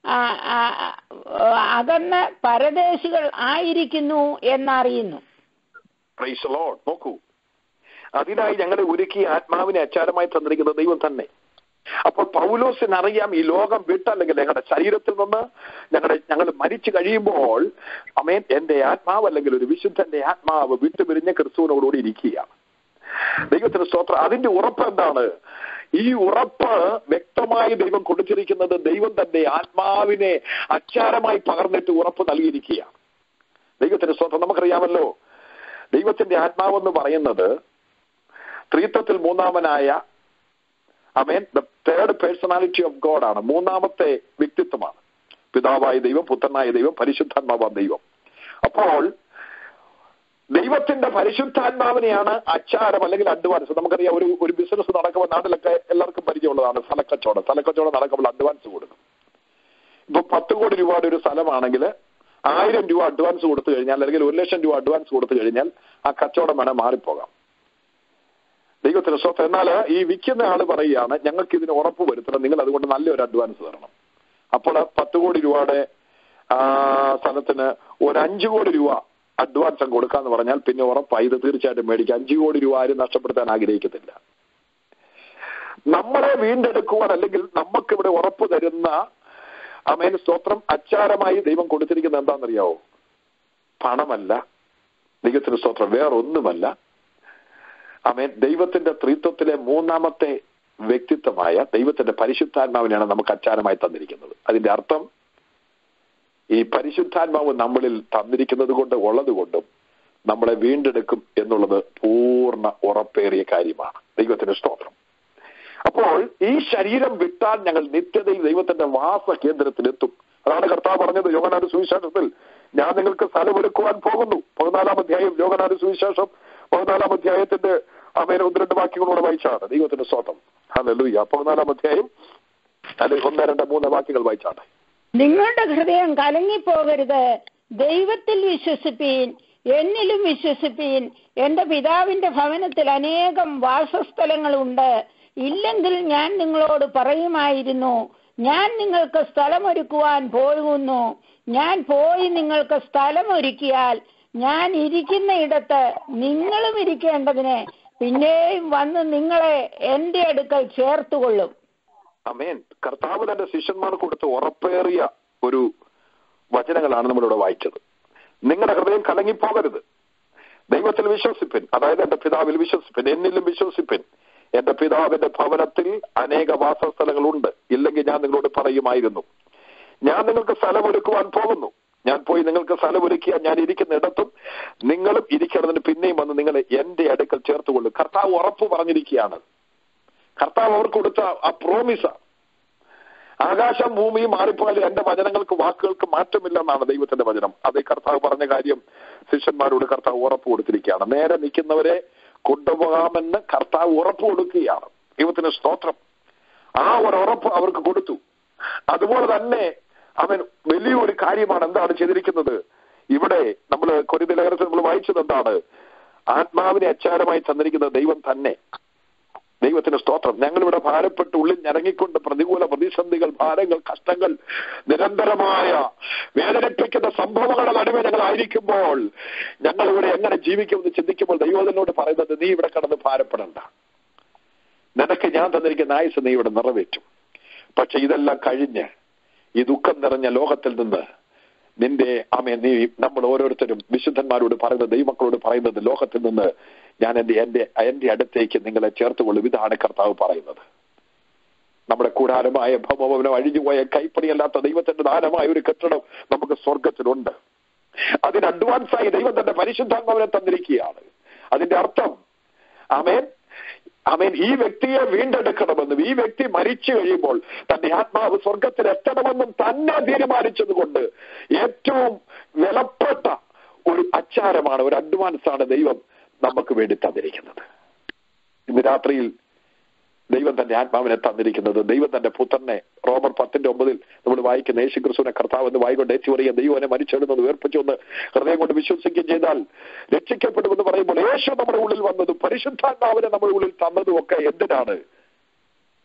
ആ, ആ, ആ, അകന്ന് പരദേശികൾ ആയിരിക്കുന്നു എന്നറിയുന്നു പ്രൈസ് ലോഡ് നോക്കൂ അതിനായി ഞങ്ങളെ ഒരുക്കി ആത്മാവിനെ അച്ചാരമായി തന്നിരിക്കുന്ന ദൈവം തന്നെ അപ്പോൾ പൗലോസിന് അറിയാം ഈ ലോകം വിട്ടല്ലെങ്കിൽ ഞങ്ങളുടെ ശരീരത്തിൽ നിന്ന് ഞങ്ങളുടെ ഞങ്ങൾ മരിച്ചു കഴിയുമ്പോൾ അമേൻ എന്റെ ആത്മാവ് അല്ലെങ്കിൽ ഒരു വിശുദ്ധന്റെ ആത്മാവ് വിട്ടുപിരിഞ്ഞ് ക്രിസ്തുവിനോടുകൂടി ഇരിക്കുകയാണ് ദൈവത്തിന് സ്തോത്രം അതിന്റെ ഉറപ്പ് എന്താണ് ഈ ഉറപ്പ് വ്യക്തമായി ദൈവം കൊടുത്തിരിക്കുന്നത് ദൈവം തന്റെ ആത്മാവിനെ അച്ചാരമായി പകർന്നിട്ട് ഉറപ്പ് നൽകിയിരിക്കുകയാണ് ദൈവത്തിന് സ്തോത്രം നമുക്കറിയാമല്ലോ ദൈവത്തിന്റെ ആത്മാവെന്ന് പറയുന്നത് ത്രീത്വത്തിൽ മൂന്നാമനായ amen the third personality of God ആണ് മൂന്നാമത്തെ വ്യക്തിത്വമാണ് പിതാവായ ദൈവം പുത്രനായ ദൈവം പരിശുദ്ധാത്മാവായ ദൈവം അപ്പോൾ ദൈവത്തിന്റെ പരിശുദ്ധാത്മാവിനെയാണ് അച്ചാരം അല്ലെങ്കിൽ അഡ്വാൻസ് നമുക്കറിയാം ഒരു ഒരു ബിസിനസ് നടക്കുമ്പോൾ നാട്ടിലൊക്കെ എല്ലാവർക്കും പരിചയമുള്ളതാണ് സ്ഥലക്കച്ചവടം സ്ഥലക്കച്ചവടം നടക്കുമ്പോൾ അഡ്വാൻസ് കൊടുക്കും ഇപ്പൊ പത്ത് കോടി രൂപയുടെ ഒരു സ്ഥലമാണെങ്കിൽ ആയിരം രൂപ അഡ്വാൻസ് കൊടുത്തു കഴിഞ്ഞാൽ അല്ലെങ്കിൽ ഒരു ലക്ഷം രൂപ അഡ്വാൻസ് കൊടുത്തു കഴിഞ്ഞാൽ ആ കച്ചവടം വേണേൽ മാറിപ്പോകാം ദൈവത്തിന് സ്വത്ത് എന്നാൽ ഈ വിൽക്കുന്ന ആള് പറയുകയാണ് ഞങ്ങൾക്ക് ഇതിന് ഉറപ്പ് വരുത്തണം നിങ്ങൾ അതുകൊണ്ട് നല്ലൊരു അഡ്വാൻസ് തരണം അപ്പോൾ പത്ത് കോടി രൂപയുടെ ആ, സ്ഥലത്തിന് ഒരു അഞ്ചു കോടി രൂപ അഡ്വാൻസ് അങ്ങ് കൊടുക്കാന്ന് പറഞ്ഞാൽ പിന്നെ ഉറപ്പായി ഇത് തീർച്ചയായിട്ടും മേടിക്കാം അഞ്ചു കോടി രൂപ ആരും നഷ്ടപ്പെടുത്താൻ ആഗ്രഹിക്കത്തില്ല നമ്മളെ വീണ്ടെടുക്കുവാൻ അല്ലെങ്കിൽ നമുക്കിവിടെ ഉറപ്പ് തരുന്ന അമേൻ സ്തോത്രം അച്ചാരമായി ദൈവം കൊടുത്തിരിക്കുന്നത് എന്താണെന്നറിയാവോ പണമല്ല ദൈവത്തിന് സ്തോത്രം വേറൊന്നുമല്ല അമേൻ ദൈവത്തിന്റെ ത്രിത്വത്തിലെ മൂന്നാമത്തെ വ്യക്തിത്വമായ ദൈവത്തിന്റെ പരിശുദ്ധാത്മാവിനെയാണ് നമുക്ക് അച്ചാരമായി തന്നിരിക്കുന്നത് അതിന്റെ അർത്ഥം ഈ പരിശുദ്ധാത്മാവ് നമ്മളിൽ തന്നിരിക്കുന്നത് കൊണ്ട് ഉള്ളത് കൊണ്ടും നമ്മളെ വീണ്ടെടുക്കും എന്നുള്ളത് പൂർണ്ണ ഉറപ്പേറിയ കാര്യമാണ് ദൈവത്തിന്റെ സ്തോത്രം അപ്പോൾ ഈ ശരീരം വിട്ടാൽ ഞങ്ങൾ നിത്യതയിൽ ദൈവത്തിന്റെ വാസ കേന്ദ്രത്തിലെത്തും അതാണ് കർത്താവ് പറഞ്ഞത് യോഗനാഥ സുവിശേഷത്തിൽ ഞാൻ നിങ്ങൾക്ക് സ്ഥലമൊരുക്കുവാൻ പോകുന്നു പതിനാലാം അധ്യായം യോഗനാഥ സുവിശേഷം പതിനാലാം അധ്യായത്തിന്റെ അമേന ഒന്ന് രണ്ട് വാക്യങ്ങളോട് വായിച്ചാണ് ദൈവത്തിന്റെ സ്വതം ഹല്ലേലൂയ പതിനാലാം അധ്യായം അതിൽ ഒന്ന് രണ്ട് മൂന്ന് വാക്യങ്ങൾ വായിച്ചാണ് നിങ്ങളുടെ ഹൃദയം കലങ്ങിപ്പോകരുത് ദൈവത്തിൽ വിശ്വസിപ്പീൻ എന്നിലും വിശ്വസിപ്പീൻ എന്റെ പിതാവിന്റെ ഭവനത്തിൽ അനേകം വാസസ്ഥലങ്ങളുണ്ട് ഇല്ലെങ്കിൽ ഞാൻ നിങ്ങളോട് പറയുമായിരുന്നു ഞാൻ നിങ്ങൾക്ക് സ്ഥലമൊരുക്കുവാൻ പോകുന്നു ഞാൻ പോയി നിങ്ങൾക്ക് സ്ഥലമൊരുക്കിയാൽ ഞാൻ ഇരിക്കുന്ന ഇടത്ത് നിങ്ങളും ഇരിക്കേണ്ടതിന് പിന്നെയും വന്ന് നിങ്ങളെ എന്റെ അടുക്കൽ ചേർത്തുകൊള്ളും അമേൻ കർത്താവ് തന്റെ ശിഷ്യന്മാർക്ക് കൊടുത്ത ഉറപ്പേറിയ ഒരു വചനങ്ങളാണ് നമ്മളിവിടെ വായിച്ചത് നിങ്ങളുടെ ഹൃദയം കലങ്ങിപ്പോകരുത് ദൈവത്തിൽ വിശ്വസിപ്പിൻ അതായത് എന്റെ പിതാവിൽ വിശ്വസിപ്പിൻ എന്നിലും വിശ്വസിപ്പിൻ എന്റെ പിതാവിന്റെ ഭവനത്തിൽ അനേക വാസസ്ഥലങ്ങളുണ്ട് ഇല്ലെങ്കിൽ ഞാൻ നിങ്ങളോട് പറയുമായിരുന്നു ഞാൻ നിങ്ങൾക്ക് സ്ഥലമൊരുക്കുവാൻ പോകുന്നു ഞാൻ പോയി നിങ്ങൾക്ക് സ്ഥലമൊരുക്കിയ ഞാൻ ഇരിക്കുന്ന ഇടത്തും നിങ്ങളും ഇരിക്കണതിന് പിന്നെയും വന്ന് നിങ്ങളെ എന്റെ അടുക്കൽ ചേർത്തുകൊള്ളും കർത്താവ് ഉറപ്പ് പറഞ്ഞിരിക്കുകയാണ് കർത്താവ് അവർക്ക് കൊടുത്ത ആ പ്രോമിസ ആകാശം ഭൂമിയും മാറിപ്പോയാലും എന്റെ വചനങ്ങൾക്ക് വാക്കുകൾക്ക് മാറ്റമില്ലെന്നാണ് ദൈവത്തിന്റെ വചനം അതേ കർത്താവ് പറഞ്ഞ കാര്യം ശിഷ്യന്മാരോട് കർത്താവ് ഉറപ്പ് കൊടുത്തിരിക്കുകയാണ് നേരെ നിൽക്കുന്നവരെ കൊണ്ടുപോകാമെന്ന് കർത്താവ് ഉറപ്പ് കൊടുക്കുകയാണ് ദൈവത്തിന് സ്തോത്രം ആ ഒരു ഉറപ്പ് അവർക്ക് കൊടുത്തു അതുപോലെ തന്നെ അവൻ വലിയൊരു കാര്യമാണ് എന്താണ് ചെയ്തിരിക്കുന്നത് ഇവിടെ നമ്മൾ കൊരിന്തലേഖനത്തിൽ നമ്മൾ വായിച്ചത് എന്താണ് ആത്മാവിനെ അച്ചാരമായി തന്നിരിക്കുന്നത് ദൈവം തന്നെ ദൈവത്തിന്റെ സ്തോത്രം ഞങ്ങളിവിടെ ഭാരപ്പെട്ട് ഉള്ളിൽ ഞരങ്ങിക്കൊണ്ട് പ്രതികൂല പ്രതിസന്ധികൾ ഭാരങ്ങൾ കഷ്ടങ്ങൾ നിരന്തരമായ വേദനിപ്പിക്കുന്ന സംഭവങ്ങളുടെ നടുവെ ഞങ്ങളായിരിക്കുമ്പോൾ ഞങ്ങൾ ഇവിടെ എങ്ങനെ ജീവിക്കുമെന്ന് ചിന്തിക്കുമ്പോൾ ദൈവത്തിനോട് പറയുന്നത് നീ ഇവിടെ കടന്ന് ഭാരപ്പെടണ്ട നിനക്ക് ഞാൻ തന്നിരിക്കുന്ന ആയുസ് നീ ഇവിടെ നിറവേറ്റും പക്ഷെ ഇതെല്ലാം കഴിഞ്ഞ് ഈ ദുഃഖം നിറഞ്ഞ ലോകത്തിൽ നിന്ന് നിന്റെ ആമേ നീ നമ്മൾ ഓരോരുത്തരും വിശുദ്ധന്മാരോട് പറയുന്നത് ദൈവമക്കളോട് പറയുന്നത് ലോകത്തിൽ നിന്ന് ഞാൻ എന്റെ എന്റെ എന്റെ അടുത്തേക്ക് നിങ്ങളെ ചേർത്തുകൊള്ളും ഇതാണ് കർത്താവ് പറയുന്നത് നമ്മുടെ കൂടാരമായ ഭവനം അഴിഞ്ഞുപോയ കൈപ്പണിയല്ലാത്ത ദൈവത്തിന്റെ ദാനമായ ഒരു കെട്ടിടം നമുക്ക് സ്വർഗത്തിലുണ്ട് അതിന് അഡ്വാൻസായി ദൈവം തന്റെ പരിശുദ്ധാത്മാവിനെ തന്നിരിക്കുകയാണ് അതിന്റെ അർത്ഥം ആമേൻ ആമേൻ ഈ വ്യക്തിയെ വീണ്ടെടുക്കണമെന്നും ഈ വ്യക്തി മരിച്ചു കഴിയുമ്പോൾ തന്റെ ആത്മാവ് സ്വർഗത്തിൽ എത്തണമെന്നും തന്നെ തീരുമാനിച്ചത് കൊണ്ട് ഏറ്റവും വിലപ്പെട്ട ഒരു അച്ചാരമാണ് ഒരു അഡ്വാൻസ് ആണ് ദൈവം നമുക്ക് വേണ്ടി തന്നിരിക്കുന്നത് ഇന്ന് രാത്രിയിൽ ദൈവം തന്റെ ആത്മാവിനെ തന്നിരിക്കുന്നത് ദൈവം തന്റെ പുത്രനെ റോമർ പത്തിന്റെ ഒമ്പതിൽ നമ്മൾ വായിക്കുന്ന യേശു ക്രിസ്തുവിനെ കർത്താവ് എന്ന് വായിക്കൊണ്ട് ഏറ്റു പറയുക ദൈവനെ മരിച്ചെടുന്നത് വേർപ്പിച്ചു എന്ന് ഹൃദയം കൊണ്ട് വിശ്വസിക്കുകയും ചെയ്താൽ രക്ഷിക്കപ്പെടുമെന്ന് പറയുമ്പോൾ യേശു നമ്മുടെ ഉള്ളിൽ വന്നതും പരിശുദ്ധാത്മാവിനെ നമ്മുടെ ഉള്ളിൽ തന്നതും ഒക്കെ എന്തിനാണ്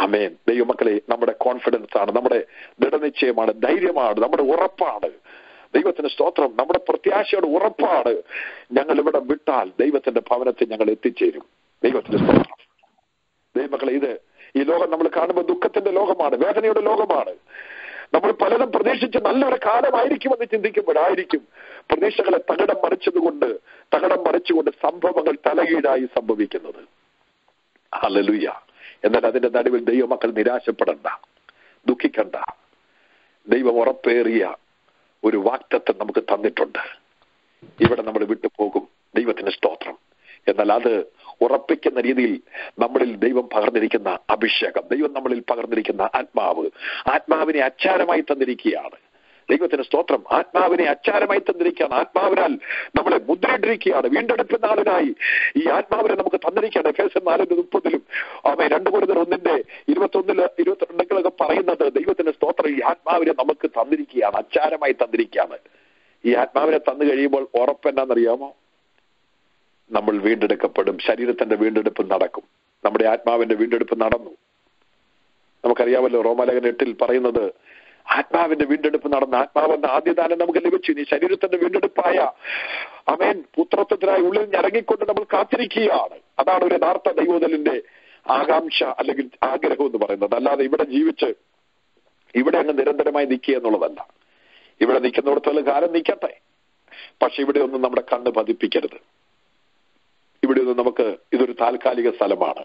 അമേൻ ദൈവമക്കളെ നമ്മുടെ കോൺഫിഡൻസ് ആണ് നമ്മുടെ ദൃഢനിശ്ചയമാണ് ധൈര്യമാണ് നമ്മുടെ ഉറപ്പാണ് ദൈവത്തിന് സ്തോത്രം നമ്മുടെ പ്രത്യാശയുടെ ഉറപ്പാണ് ഞങ്ങൾ ഇവിടെ വിട്ടാൽ ദൈവത്തിന്റെ ഭവനത്തിൽ ഞങ്ങൾ എത്തിച്ചേരും ദൈവത്തിന്റെ സ്തോത്രം ദൈവമക്കളെ ഇത് ഈ ലോകം നമ്മൾ കാണുമ്പോൾ ദുഃഖത്തിന്റെ ലോകമാണ് വേദനയുടെ ലോകമാണ് നമ്മൾ പലതും പ്രതീക്ഷിച്ച് നല്ലൊരു കാലമായിരിക്കുമെന്ന് ചിന്തിക്കുമ്പോഴായിരിക്കും പ്രതീക്ഷകളെ തകിടം മറിച്ചതുകൊണ്ട് തകിടം മറിച്ചുകൊണ്ട് സംഭവങ്ങൾ തലകീഴായി സംഭവിക്കുന്നത് ഹലലുയ്യ എന്നാൽ അതിന്റെ നടുവിൽ ദൈവമക്കൾ നിരാശപ്പെടണ്ട ദുഃഖിക്കണ്ട ദൈവം ഉറപ്പേറിയ ഒരു വാക്തത്വം നമുക്ക് തന്നിട്ടുണ്ട് ഇവിടെ നമ്മൾ വിട്ടുപോകും ദൈവത്തിന് സ്തോത്രം എന്നാൽ അത് ഉറപ്പിക്കുന്ന രീതിയിൽ നമ്മളിൽ ദൈവം പകർന്നിരിക്കുന്ന അഭിഷേകം ദൈവം നമ്മളിൽ പകർന്നിരിക്കുന്ന ആത്മാവ് ആത്മാവിനെ അച്ചാരമായി തന്നിരിക്കുകയാണ് ദൈവത്തിന് സ്തോത്രം ആത്മാവിനെ അച്ചാരമായി തന്നിരിക്കുകയാണ് ആത്മാവിനാൽ നമ്മളെ മുദ്രയിട്ടിരിക്കുകയാണ് വീണ്ടെടുപ്പ് നാളിനായി ഈ ആത്മാവിനെ നമുക്ക് തന്നിരിക്കുകയാണ് ഫേസ് നാലിന്റെ മുപ്പതിലും അവ രണ്ടു കൂടുതൽ ഒന്നിന്റെ ഇരുപത്തൊന്നില് ഇരുപത്തിരണ്ടിലൊക്കെ പറയുന്നത് ദൈവത്തിന്റെ സ്തോത്രം ഈ ആത്മാവിനെ നമുക്ക് തന്നിരിക്കുകയാണ് അച്ചാരമായി തന്നിരിക്കുകയാണ് ഈ ആത്മാവിനെ തന്നു കഴിയുമ്പോൾ ഉറപ്പെന്നാന്നറിയാമോ നമ്മൾ വീണ്ടെടുക്കപ്പെടും ശരീരത്തിന്റെ വീണ്ടെടുപ്പ് നടക്കും നമ്മുടെ ആത്മാവിന്റെ വീണ്ടെടുപ്പ് നടന്നു നമുക്കറിയാമല്ലോ റോമാലേഖന എട്ടിൽ പറയുന്നത് ആത്മാവിന്റെ വീണ്ടെടുപ്പ് നടന്ന ആത്മാവെന്ന ആദ്യദാനം നമുക്ക് ലഭിച്ചു ഇനി ശരീരത്തിന്റെ വീണ്ടെടുപ്പായ അമേൻ പുത്രത്വത്തിനായി ഉള്ളിൽ ഇറങ്ങിക്കൊണ്ട് നമ്മൾ കാത്തിരിക്കുകയാണ് അതാണ് ഒരു യഥാർത്ഥ ദൈവോദലിന്റെ ആകാംക്ഷ അല്ലെങ്കിൽ ആഗ്രഹം എന്ന് പറയുന്നത് അല്ലാതെ ഇവിടെ ജീവിച്ച് ഇവിടെ അങ്ങ് നിരന്തരമായി നിൽക്കുക എന്നുള്ളതല്ല ഇവിടെ നിൽക്കുന്നിടത്തോളം കാലം നിൽക്കട്ടെ പക്ഷെ ഇവിടെ ഒന്നും നമ്മുടെ കണ്ണ് പതിപ്പിക്കരുത് ഇവിടെ ഒന്നും നമുക്ക് ഇതൊരു താൽക്കാലിക സ്ഥലമാണ്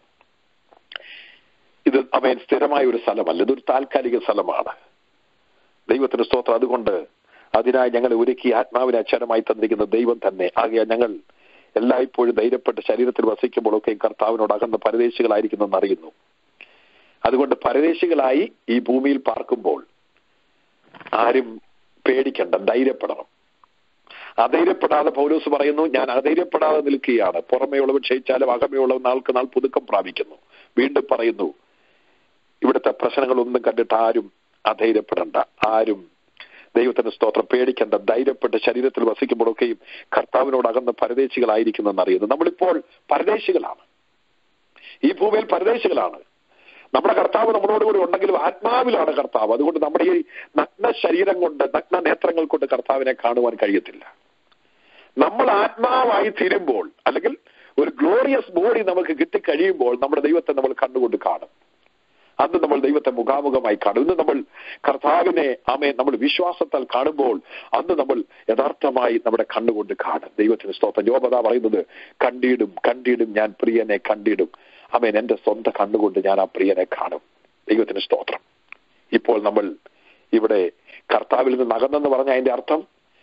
ഇത് അവൻ സ്ഥിരമായ ഒരു സ്ഥലമല്ല ഇതൊരു താൽക്കാലിക സ്ഥലമാണ് ദൈവത്തിന് സ്തോത്രം അതുകൊണ്ട് അതിനായി ഞങ്ങൾ ഒരുക്കി ആത്മാവിനെ അക്ഷരമായി തന്നിരിക്കുന്ന ദൈവം തന്നെ ആകെ ഞങ്ങൾ എല്ലായ്പ്പോഴും ധൈര്യപ്പെട്ട് ശരീരത്തിൽ വസിക്കുമ്പോഴൊക്കെയും കർത്താവിനോട് അകന്ന പരദേശികളായിരിക്കുന്നെന്ന് അറിയുന്നു അതുകൊണ്ട് പരദേശികളായി ഈ ഭൂമിയിൽ പാർക്കുമ്പോൾ ആരും പേടിക്കണ്ട ധൈര്യപ്പെടണം അധൈര്യപ്പെടാതെ പൗലോസ് പറയുന്നു ഞാൻ അധൈര്യപ്പെടാതെ നിൽക്കുകയാണ് പുറമേയുള്ളവൻ ക്ഷയിച്ചാലും അകമേയുള്ളവൻ നാൾക്ക് നാൾ പുതുക്കം പ്രാപിക്കുന്നു വീണ്ടും പറയുന്നു ഇവിടുത്തെ പ്രശ്നങ്ങളൊന്നും കണ്ടിട്ട് ആരും അധൈര്യപ്പെടണ്ട ആരും ദൈവത്തിന്റെ സ്തോത്രം പേടിക്കേണ്ട ധൈര്യപ്പെട്ട് ശരീരത്തിൽ വസിക്കുമ്പോഴൊക്കെയും കർത്താവിനോട് അകന്ന പരദേശികളായിരിക്കുന്നെന്ന് അറിയുന്നു നമ്മളിപ്പോൾ പരദേശികളാണ് ഈ ഭൂമിയിൽ പരദേശികളാണ് നമ്മുടെ കർത്താവ് നമ്മളോട് കൂടി ഉണ്ടെങ്കിലും ആത്മാവിലാണ് കർത്താവ് അതുകൊണ്ട് നമ്മുടെ ഈ നഗ്ന ശരീരം കൊണ്ട് നഗ്ന നേത്രങ്ങൾ കൊണ്ട് കർത്താവിനെ കാണുവാൻ കഴിയത്തില്ല നമ്മൾ ആത്മാവായി തീരുമ്പോൾ അല്ലെങ്കിൽ ഒരു ഗ്ലോറിയസ് ബോഡി നമുക്ക് കിട്ടിക്കഴിയുമ്പോൾ നമ്മുടെ ദൈവത്തെ നമ്മൾ കണ്ടുകൊണ്ട് കാണും അന്ന് നമ്മൾ ദൈവത്തെ മുഖാമുഖമായി കാണും ഇന്ന് നമ്മൾ കർത്താവിനെ ആമേ നമ്മൾ വിശ്വാസത്താൽ കാണുമ്പോൾ അന്ന് നമ്മൾ യഥാർത്ഥമായി നമ്മുടെ കണ്ണുകൊണ്ട് കാണും ദൈവത്തിന് സ്തോത്രം യോബത പറയുന്നത് കണ്ടിടും കണ്ടിടും ഞാൻ പ്രിയനെ കണ്ടിടും അമേൻ എന്റെ സ്വന്തം കണ്ണുകൊണ്ട് ഞാൻ ആ പ്രിയനെ കാണും ദൈവത്തിന് സ്തോത്രം ഇപ്പോൾ നമ്മൾ ഇവിടെ കർത്താവിൽ നിന്ന് അകന്നെന്ന് പറഞ്ഞ അതിന്റെ അർത്ഥം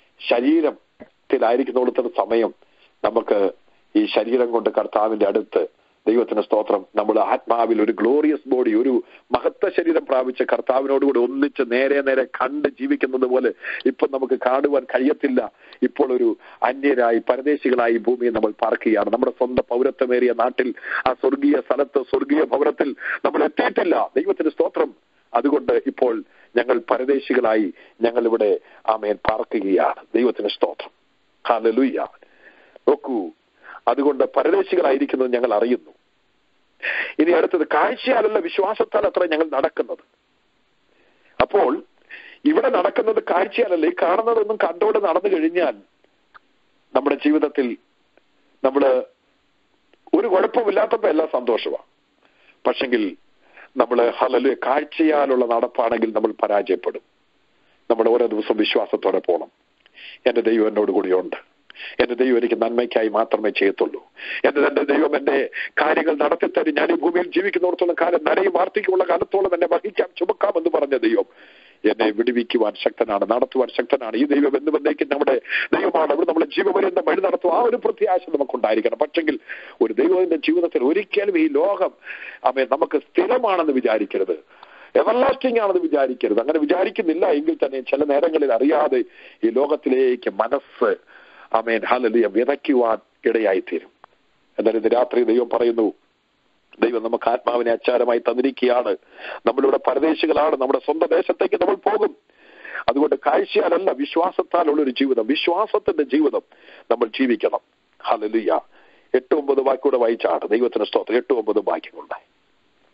ശരീരത്തിലായിരിക്കുന്നിടത്തുന്ന സമയം നമുക്ക് ഈ ശരീരം കൊണ്ട് കർത്താവിന്റെ അടുത്ത് ദൈവത്തിന് സ്തോത്രം നമ്മൾ ആത്മാവിൽ ഒരു ഗ്ലോറിയസ് ബോഡി ഒരു മഹത്വ ശരീരം പ്രാപിച്ച കർത്താവിനോടുകൂടി ഒന്നിച്ച് നേരെ നേരെ കണ്ട് ജീവിക്കുന്നത് പോലെ ഇപ്പൊ നമുക്ക് കാണുവാൻ കഴിയത്തില്ല ഇപ്പോൾ ഒരു അന്യരായി പരദേശികളായി ഭൂമിയിൽ നമ്മൾ പാർക്കുകയാണ് നമ്മുടെ സ്വന്തം പൗരത്വമേറിയ നാട്ടിൽ ആ സ്വർഗീയ സ്ഥലത്ത് സ്വർഗീയ ഭവനത്തിൽ നമ്മൾ എത്തിയിട്ടില്ല ദൈവത്തിന് സ്തോത്രം അതുകൊണ്ട് ഇപ്പോൾ ഞങ്ങൾ പരദേശികളായി ഞങ്ങൾ ഇവിടെ ആമേൻ പാർക്കുകയാണ് ദൈവത്തിന് സ്തോത്രം ഹാലലുയ്യ നോക്കൂ അതുകൊണ്ട് പരദേശികളായിരിക്കുന്നത് ഞങ്ങൾ അറിയുന്നു ഇനി അടുത്തത് കാഴ്ചയാലല്ല വിശ്വാസത്താൽ അത്ര ഞങ്ങൾ നടക്കുന്നത് അപ്പോൾ ഇവിടെ നടക്കുന്നത് കാഴ്ചയാലല്ല ഈ കാണുന്നതൊന്നും കണ്ടോടെ നടന്നു കഴിഞ്ഞാൽ നമ്മുടെ ജീവിതത്തിൽ നമ്മള് ഒരു കുഴപ്പമില്ലാത്തപ്പോ എല്ലാം സന്തോഷമാണ് പക്ഷെങ്കിൽ നമ്മൾ ഹലല് കാഴ്ചയാലുള്ള നടപ്പാണെങ്കിൽ നമ്മൾ പരാജയപ്പെടും നമ്മൾ ഓരോ ദിവസം വിശ്വാസത്തോടെ പോകണം എന്റെ ദൈവം എന്നോട് കൂടിയുണ്ട് എന്റെ ദൈവം എനിക്ക് നന്മയ്ക്കായി മാത്രമേ ചെയ്യത്തുള്ളൂ എന്റെ എന്റെ ദൈവം എന്റെ കാര്യങ്ങൾ നടത്തിത്തരും ഞാൻ ഈ ഭൂമിയിൽ ജീവിക്കുന്നിടത്തോളം കാലം നരയും വാർത്തയ്ക്കുള്ള കാലത്തോളം എന്നെ വഹിക്കാം ചുമക്കാം എന്ന് പറഞ്ഞ ദൈവം എന്നെ വിടുവിക്കുവാൻ ശക്തനാണ് നടത്തുവാൻ ശക്തനാണ് ഈ ദൈവം എന്ന് വന്നേക്കും നമ്മുടെ ദൈവമാണ് അവിടെ നമ്മുടെ ജീവപര്യന്ത വഴി നടത്തും ആ ഒരു പ്രത്യാശ നമുക്കുണ്ടായിരിക്കണം പക്ഷെങ്കിൽ ഒരു ദൈവത്തിന്റെ ജീവിതത്തിൽ ഒരിക്കലും ഈ ലോകം അമ്മ നമുക്ക് സ്ഥിരമാണെന്ന് വിചാരിക്കരുത് എവർലാസ്റ്റിംഗ് ആണെന്ന് വിചാരിക്കരുത് അങ്ങനെ വിചാരിക്കുന്നില്ല എങ്കിൽ തന്നെ ചില നേരങ്ങളിൽ അറിയാതെ ഈ ലോകത്തിലേക്ക് മനസ്സ് അമേൻ ഹലലിയ വിതയ്ക്കുവാൻ ഇടയായിത്തീരും എന്നാൽ ഇന്ന് രാത്രി ദൈവം പറയുന്നു ദൈവം നമുക്ക് ആത്മാവിനെ അച്ചാരമായി തന്നിരിക്കുകയാണ് നമ്മളിവിടെ പരദേശികളാണ് നമ്മുടെ സ്വന്തം ദേശത്തേക്ക് നമ്മൾ പോകും അതുകൊണ്ട് കാഴ്ചയാലല്ല വിശ്വാസത്താലുള്ള ഒരു ജീവിതം വിശ്വാസത്തിന്റെ ജീവിതം നമ്മൾ ജീവിക്കണം ഹലലിയ എട്ട് ഒമ്പത് വാക്യൂടെ വായിച്ചാണ് ദൈവത്തിന് സ്തോത്രം എട്ട് ഒമ്പത് വാക്യങ്ങളുണ്ടായി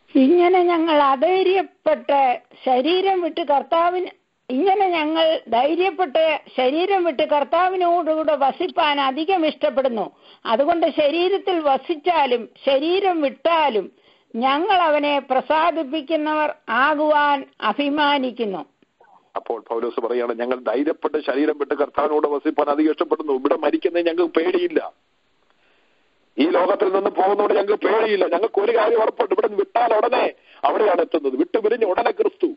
ഇങ്ങനെ ഞങ്ങൾ അധൈര്യപ്പെട്ട് ശരീരം വിട്ട് കർത്താവിന് ഇങ്ങനെ ഞങ്ങൾ ധൈര്യപ്പെട്ട് ശരീരം വിട്ട് കർത്താവിനോടുകൂടെ വസിപ്പാൻ അധികം ഇഷ്ടപ്പെടുന്നു അതുകൊണ്ട് ശരീരത്തിൽ വസിച്ചാലും ശരീരം വിട്ടാലും ഞങ്ങൾ അവനെ പ്രസാദിപ്പിക്കുന്നവർ ആകുവാൻ അഭിമാനിക്കുന്നു അപ്പോൾ പൗലോസ് പറയാണ് ഞങ്ങൾ ധൈര്യപ്പെട്ട് ശരീരം വിട്ട് കർത്താവിനോട് വസിപ്പാൻ അധികം ഇഷ്ടപ്പെടുന്നു ഇവിടെ മരിക്കുന്നത് ഞങ്ങൾക്ക് പേടിയില്ല ഈ ലോകത്തിൽ നിന്ന് പോകുന്നതോട് ഞങ്ങൾക്ക് പേടിയില്ല ഞങ്ങൾക്ക് ഒരു കാര്യം ഉറപ്പുണ്ട് ഇവിടെ നിന്ന് വിട്ടാൽ ഉടനെ അവിടെയാണ് എത്തുന്നത് വിട്ടുപിരിഞ്ഞ് ഉടനെ ക്രിസ്തു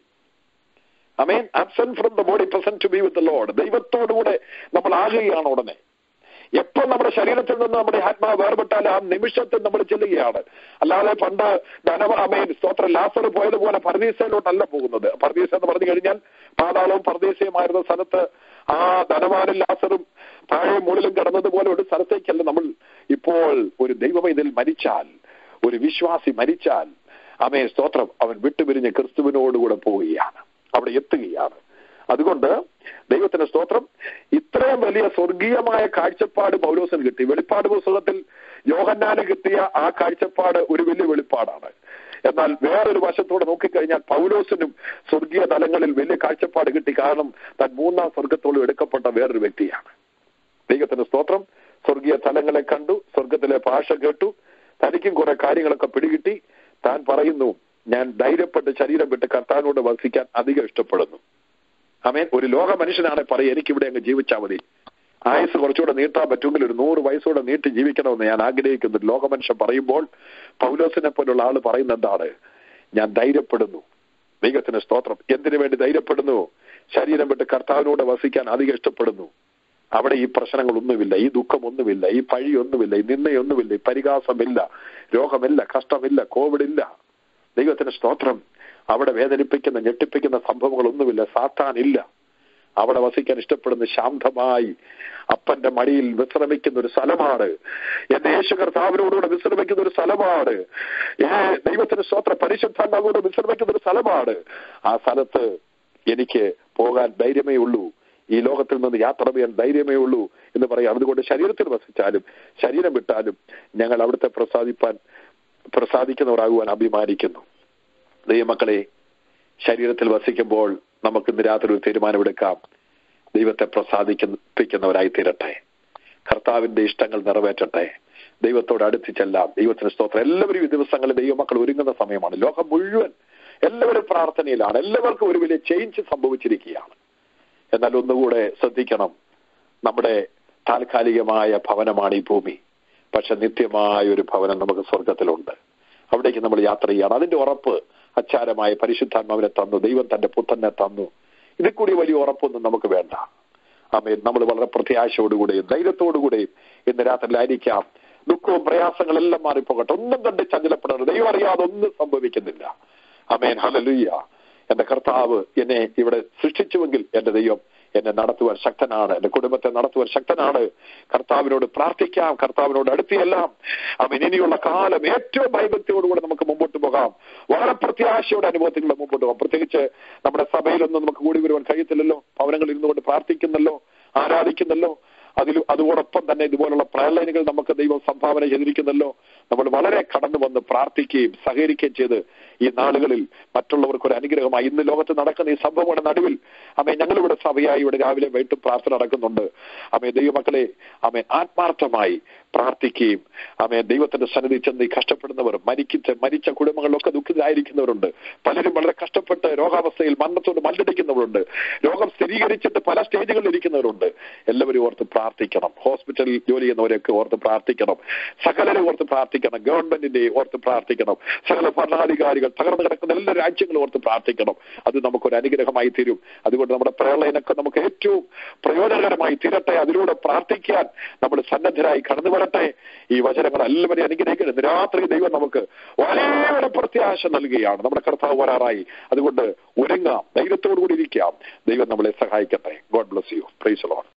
amen absent from the body present to be with Lord ദൈവത്തോടുകൂടെ നമ്മൾ ആകുകയാണ് ഉടനെ എപ്പോൾ നമ്മുടെ ശരീരത്തിൽ നിന്ന് നമ്മുടെ ആത്മാവ് വേർപെട്ടാൽ ആ നിമിഷത്തിൽ നമ്മൾ ചെല്ലുകയാണ് അല്ലാതെ പണ്ട് ധനവ അമേൻ സ്തോത്ര ലാസർ പോയതുപോലെ പർദീസയിലോട്ടല്ല പോകുന്നത് പർദീസ എന്ന് പറഞ്ഞു കഴിഞ്ഞാൽ പാതാളവും പർദീസയുമായിരുന്ന സ്ഥലത്ത് ആ ധനവാനും ലാസറും താഴെ മുകളിലും കിടന്നതുപോലെ ഒരു സ്ഥലത്തേക്കല്ല നമ്മൾ ഇപ്പോൾ ഒരു ദൈവം ഇതിൽ മരിച്ചാൽ ഒരു വിശ്വാസി മരിച്ചാൽ അമേ സ്തോത്രം അവൻ വിട്ടുപിരിഞ്ഞ് ക്രിസ്തുവിനോടുകൂടെ പോവുകയാണ് അവിടെ എത്തുകയാണ് അതുകൊണ്ട് ദൈവത്തിന്റെ സ്തോത്രം ഇത്രയും വലിയ സ്വർഗീയമായ കാഴ്ചപ്പാട് പൗലോസിന് കിട്ടി വെളിപ്പാട് പുസ്തകത്തിൽ യോഹന്നാന് കിട്ടിയ ആ കാഴ്ചപ്പാട് ഒരു വലിയ വെളിപ്പാടാണ് എന്നാൽ വേറൊരു വശത്തോടെ നോക്കിക്കഴിഞ്ഞാൽ പൗലോസിനും സ്വർഗീയ തലങ്ങളിൽ വലിയ കാഴ്ചപ്പാട് കിട്ടി കാരണം താൻ മൂന്നാം സ്വർഗത്തോളം എടുക്കപ്പെട്ട വേറൊരു വ്യക്തിയാണ് ദൈവത്തിന്റെ സ്തോത്രം സ്വർഗീയ തലങ്ങളെ കണ്ടു സ്വർഗത്തിലെ ഭാഷ കേട്ടു തനിക്കും കുറെ കാര്യങ്ങളൊക്കെ പിടികിട്ടി താൻ പറയുന്നു ഞാൻ ധൈര്യപ്പെട്ട് ശരീരം വിട്ട് കർത്താവിനോട് വസിക്കാൻ അധികം ഇഷ്ടപ്പെടുന്നു അമേൻ ഒരു ലോക മനുഷ്യനാണ് പറയും എനിക്കിവിടെ അങ്ങ് ജീവിച്ചാൽ മതി ആയുസ് കുറച്ചുകൂടെ നീട്ടാൻ പറ്റുമെങ്കിൽ ഒരു നൂറ് വയസ്സോടെ നീട്ടി ജീവിക്കണമെന്ന് ഞാൻ ആഗ്രഹിക്കുന്നു ഒരു ലോക മനുഷ്യൻ പറയുമ്പോൾ പൗലോസിനെ പോലുള്ള ആള് പറയുന്ന എന്താണ് ഞാൻ ധൈര്യപ്പെടുന്നു ദൈവത്തിന് സ്തോത്രം എന്തിനു വേണ്ടി ധൈര്യപ്പെടുന്നു ശരീരം വിട്ട് കർത്താവിനോട് വസിക്കാൻ അധികം ഇഷ്ടപ്പെടുന്നു അവിടെ ഈ പ്രശ്നങ്ങളൊന്നുമില്ല ഈ ദുഃഖമൊന്നുമില്ല ഈ പഴിയൊന്നുമില്ല ഈ നിന്നയൊന്നുമില്ല ഈ പരിഹാസമില്ല രോഗമില്ല കഷ്ടമില്ല കോവിഡ് ഇല്ല ദൈവത്തിന് സ്തോത്രം അവിടെ വേദനിപ്പിക്കുന്ന ഞെട്ടിപ്പിക്കുന്ന സംഭവങ്ങളൊന്നുമില്ല സാത്താനില്ല അവിടെ വസിക്കാൻ ഇഷ്ടപ്പെടുന്ന ശാന്തമായി അപ്പന്റെ മടിയിൽ വിശ്രമിക്കുന്ന ഒരു സ്ഥലമാണ് എന്റെ യേശു കർത്താവിനോടുകൂടെ വിശ്രമിക്കുന്ന ഒരു സ്ഥലമാണ് ഏ ദൈവത്തിന്റെ സ്തോത്ര പരിശുദ്ധാത്മാവോട് വിശ്രമിക്കുന്ന ഒരു സ്ഥലമാണ് ആ സ്ഥലത്ത് എനിക്ക് പോകാൻ ധൈര്യമേ ഉള്ളൂ ഈ ലോകത്തിൽ നിന്ന് യാത്ര ചെയ്യാൻ ധൈര്യമേ ഉള്ളൂ എന്ന് പറയാം അതുകൊണ്ട് ശരീരത്തിൽ വസിച്ചാലും ശരീരം വിട്ടാലും ഞങ്ങൾ അവിടുത്തെ പ്രസാദിപ്പാൻ പ്രസാദിക്കുന്നവരാകുവാൻ അഭിമാനിക്കുന്നു ദൈവമക്കളെ ശരീരത്തിൽ വസിക്കുമ്പോൾ നമുക്ക് ഇന്ന് രാത്രി ഒരു തീരുമാനമെടുക്കാം ദൈവത്തെ പ്രസാദിപ്പിക്കുന്നവരായി തീരട്ടെ കർത്താവിന്റെ ഇഷ്ടങ്ങൾ നിറവേറ്റട്ടെ ദൈവത്തോട് അടുത്ത് ചെല്ലാം ദൈവത്തിന് സ്തോത്രം എല്ലാവരും ഈ ദിവസങ്ങളിൽ ദൈവമക്കൾ ഒരുങ്ങുന്ന സമയമാണ് ലോകം മുഴുവൻ എല്ലാവരും പ്രാർത്ഥനയിലാണ് എല്ലാവർക്കും ഒരു വലിയ ചേഞ്ച് സംഭവിച്ചിരിക്കുകയാണ് എന്നാൽ ഒന്നുകൂടെ ശ്രദ്ധിക്കണം നമ്മുടെ താൽക്കാലികമായ ഭവനമാണ് ഈ ഭൂമി പക്ഷെ നിത്യമായ ഒരു ഭവനം നമുക്ക് സ്വർഗത്തിലുണ്ട് അവിടേക്ക് നമ്മൾ യാത്ര ചെയ്യണം അതിന്റെ ഉറപ്പ് അച്ചാരമായ പരിശുദ്ധാത്മാവിനെ തന്നു ദൈവം തന്റെ പുത്രനെ തന്നു ഇതിൽ കൂടി വലിയ ഉറപ്പൊന്നും നമുക്ക് വേണ്ട ആമേൻ നമ്മൾ വളരെ പ്രത്യാശയോടുകൂടെയും ധൈര്യത്തോടുകൂടെയും ഇന്ന് രാത്രിയിലായിരിക്കാം ദുഃഖവും പ്രയാസങ്ങളെല്ലാം മാറിപ്പോകട്ടെ ഒന്നും കണ്ട് ചഞ്ചലപ്പെടരുത് ദൈവം അറിയാതെ ഒന്നും സംഭവിക്കുന്നില്ല അമേൻ ഹലലുയ്യ എന്റെ കർത്താവ് എന്നെ ഇവിടെ സൃഷ്ടിച്ചുവെങ്കിൽ എന്റെ ദൈവം എന്നെ നടത്തുവാൻ ശക്തനാണ് എന്റെ കുടുംബത്തെ നടത്തുവാൻ ശക്തനാണ് കർത്താവിനോട് പ്രാർത്ഥിക്കാം കർത്താവിനോട് അടുത്തിയെല്ലാം അവൻ ഇനിയുള്ള കാലം ഏറ്റവും ഭയഭക്തിയോടുകൂടെ നമുക്ക് മുമ്പോട്ട് പോകാം വളരെ പ്രത്യാശയുടെ അനുഭവത്തിലൂടെ മുമ്പോട്ട് പോകാം പ്രത്യേകിച്ച് നമ്മുടെ സഭയിലൊന്നും നമുക്ക് കൂടി വരുവാൻ കഴിയത്തില്ലല്ലോ ഭവനങ്ങളിൽ ഇരുന്നുകൊണ്ട് പ്രാർത്ഥിക്കുന്നല്ലോ ആരാധിക്കുന്നല്ലോ അതിൽ അതോടൊപ്പം തന്നെ ഇതുപോലുള്ള പ്രയലൈനുകൾ നമുക്ക് ദൈവം സംഭാവന ചെയ്തിരിക്കുന്നല്ലോ നമ്മൾ വളരെ കടന്നു വന്ന് പ്രാർത്ഥിക്കുകയും സഹകരിക്കുകയും ചെയ്ത് ഈ നാളുകളിൽ മറ്റുള്ളവർക്ക് ഒരു അനുഗ്രഹമായി ഇന്ന് ലോകത്ത് നടക്കുന്ന ഈ സംഭവങ്ങളുടെ നടുവിൽ അമ്മേ ഞങ്ങളിവിടെ സഭയായി ഇവിടെ രാവിലെ വൈകിട്ട് പ്രാർത്ഥന നടക്കുന്നുണ്ട് അമ്മേ ദൈവമക്കളെ അമ്മേ ആത്മാർത്ഥമായി പ്രാർത്ഥിക്കുകയും അമ്മേ ദൈവത്തിന്റെ സന്നിധി ചെന്ന് ഈ കഷ്ടപ്പെടുന്നവർ മരിക്കിച്ച് മരിച്ച കുടുംബങ്ങളിലൊക്കെ ദുഃഖിതരായിരിക്കുന്നവരുണ്ട് പലരും വളരെ കഷ്ടപ്പെട്ട് രോഗാവസ്ഥയിൽ മരണത്തോട് മല്ലടിക്കുന്നവരുണ്ട് രോഗം സ്ഥിരീകരിച്ചിട്ട് പല സ്റ്റേജുകളിൽ ഇരിക്കുന്നവരുണ്ട് എല്ലാവരും ഓർത്ത് പ്രാർത്ഥിക്കണം ഹോസ്പിറ്റലിൽ ജോലി ചെയ്യുന്നവരെയൊക്കെ ഓർത്ത് പ്രാർത്ഥിക്കണം സകലരെ ഓർത്ത് പ്രാർത്ഥിക്കണം ഗവൺമെന്റിന്റെ ഓർത്ത് പ്രാർത്ഥിക്കണം സകല ഭരണാധികാരികൾ തകർന്നു കിടക്കുന്ന എല്ലാ രാജ്യങ്ങളും ഓർത്ത് പ്രാർത്ഥിക്കണം അത് നമുക്കൊരു അനുഗ്രഹമായി തീരും അതുകൊണ്ട് നമ്മുടെ പ്രളയനൊക്കെ നമുക്ക് ഏറ്റവും പ്രയോജനകരമായി തീരട്ടെ അതിലൂടെ പ്രാർത്ഥിക്കാൻ നമ്മൾ സന്നദ്ധരായി കടന്നു വരട്ടെ ഈ വചനങ്ങൾ എല്ലാവരെയും അനുഗ്രഹിക്കണം ഇന്ന് രാത്രി ദൈവം നമുക്ക് വളരെ പ്രത്യാശ നൽകുകയാണ് നമ്മുടെ കർത്താവ് വരാറായി അതുകൊണ്ട് ഒരുങ്ങാം ധൈര്യത്തോടു കൂടി ഇരിക്കാം ദൈവം നമ്മളെ സഹായിക്കട്ടെ God bless you praise loan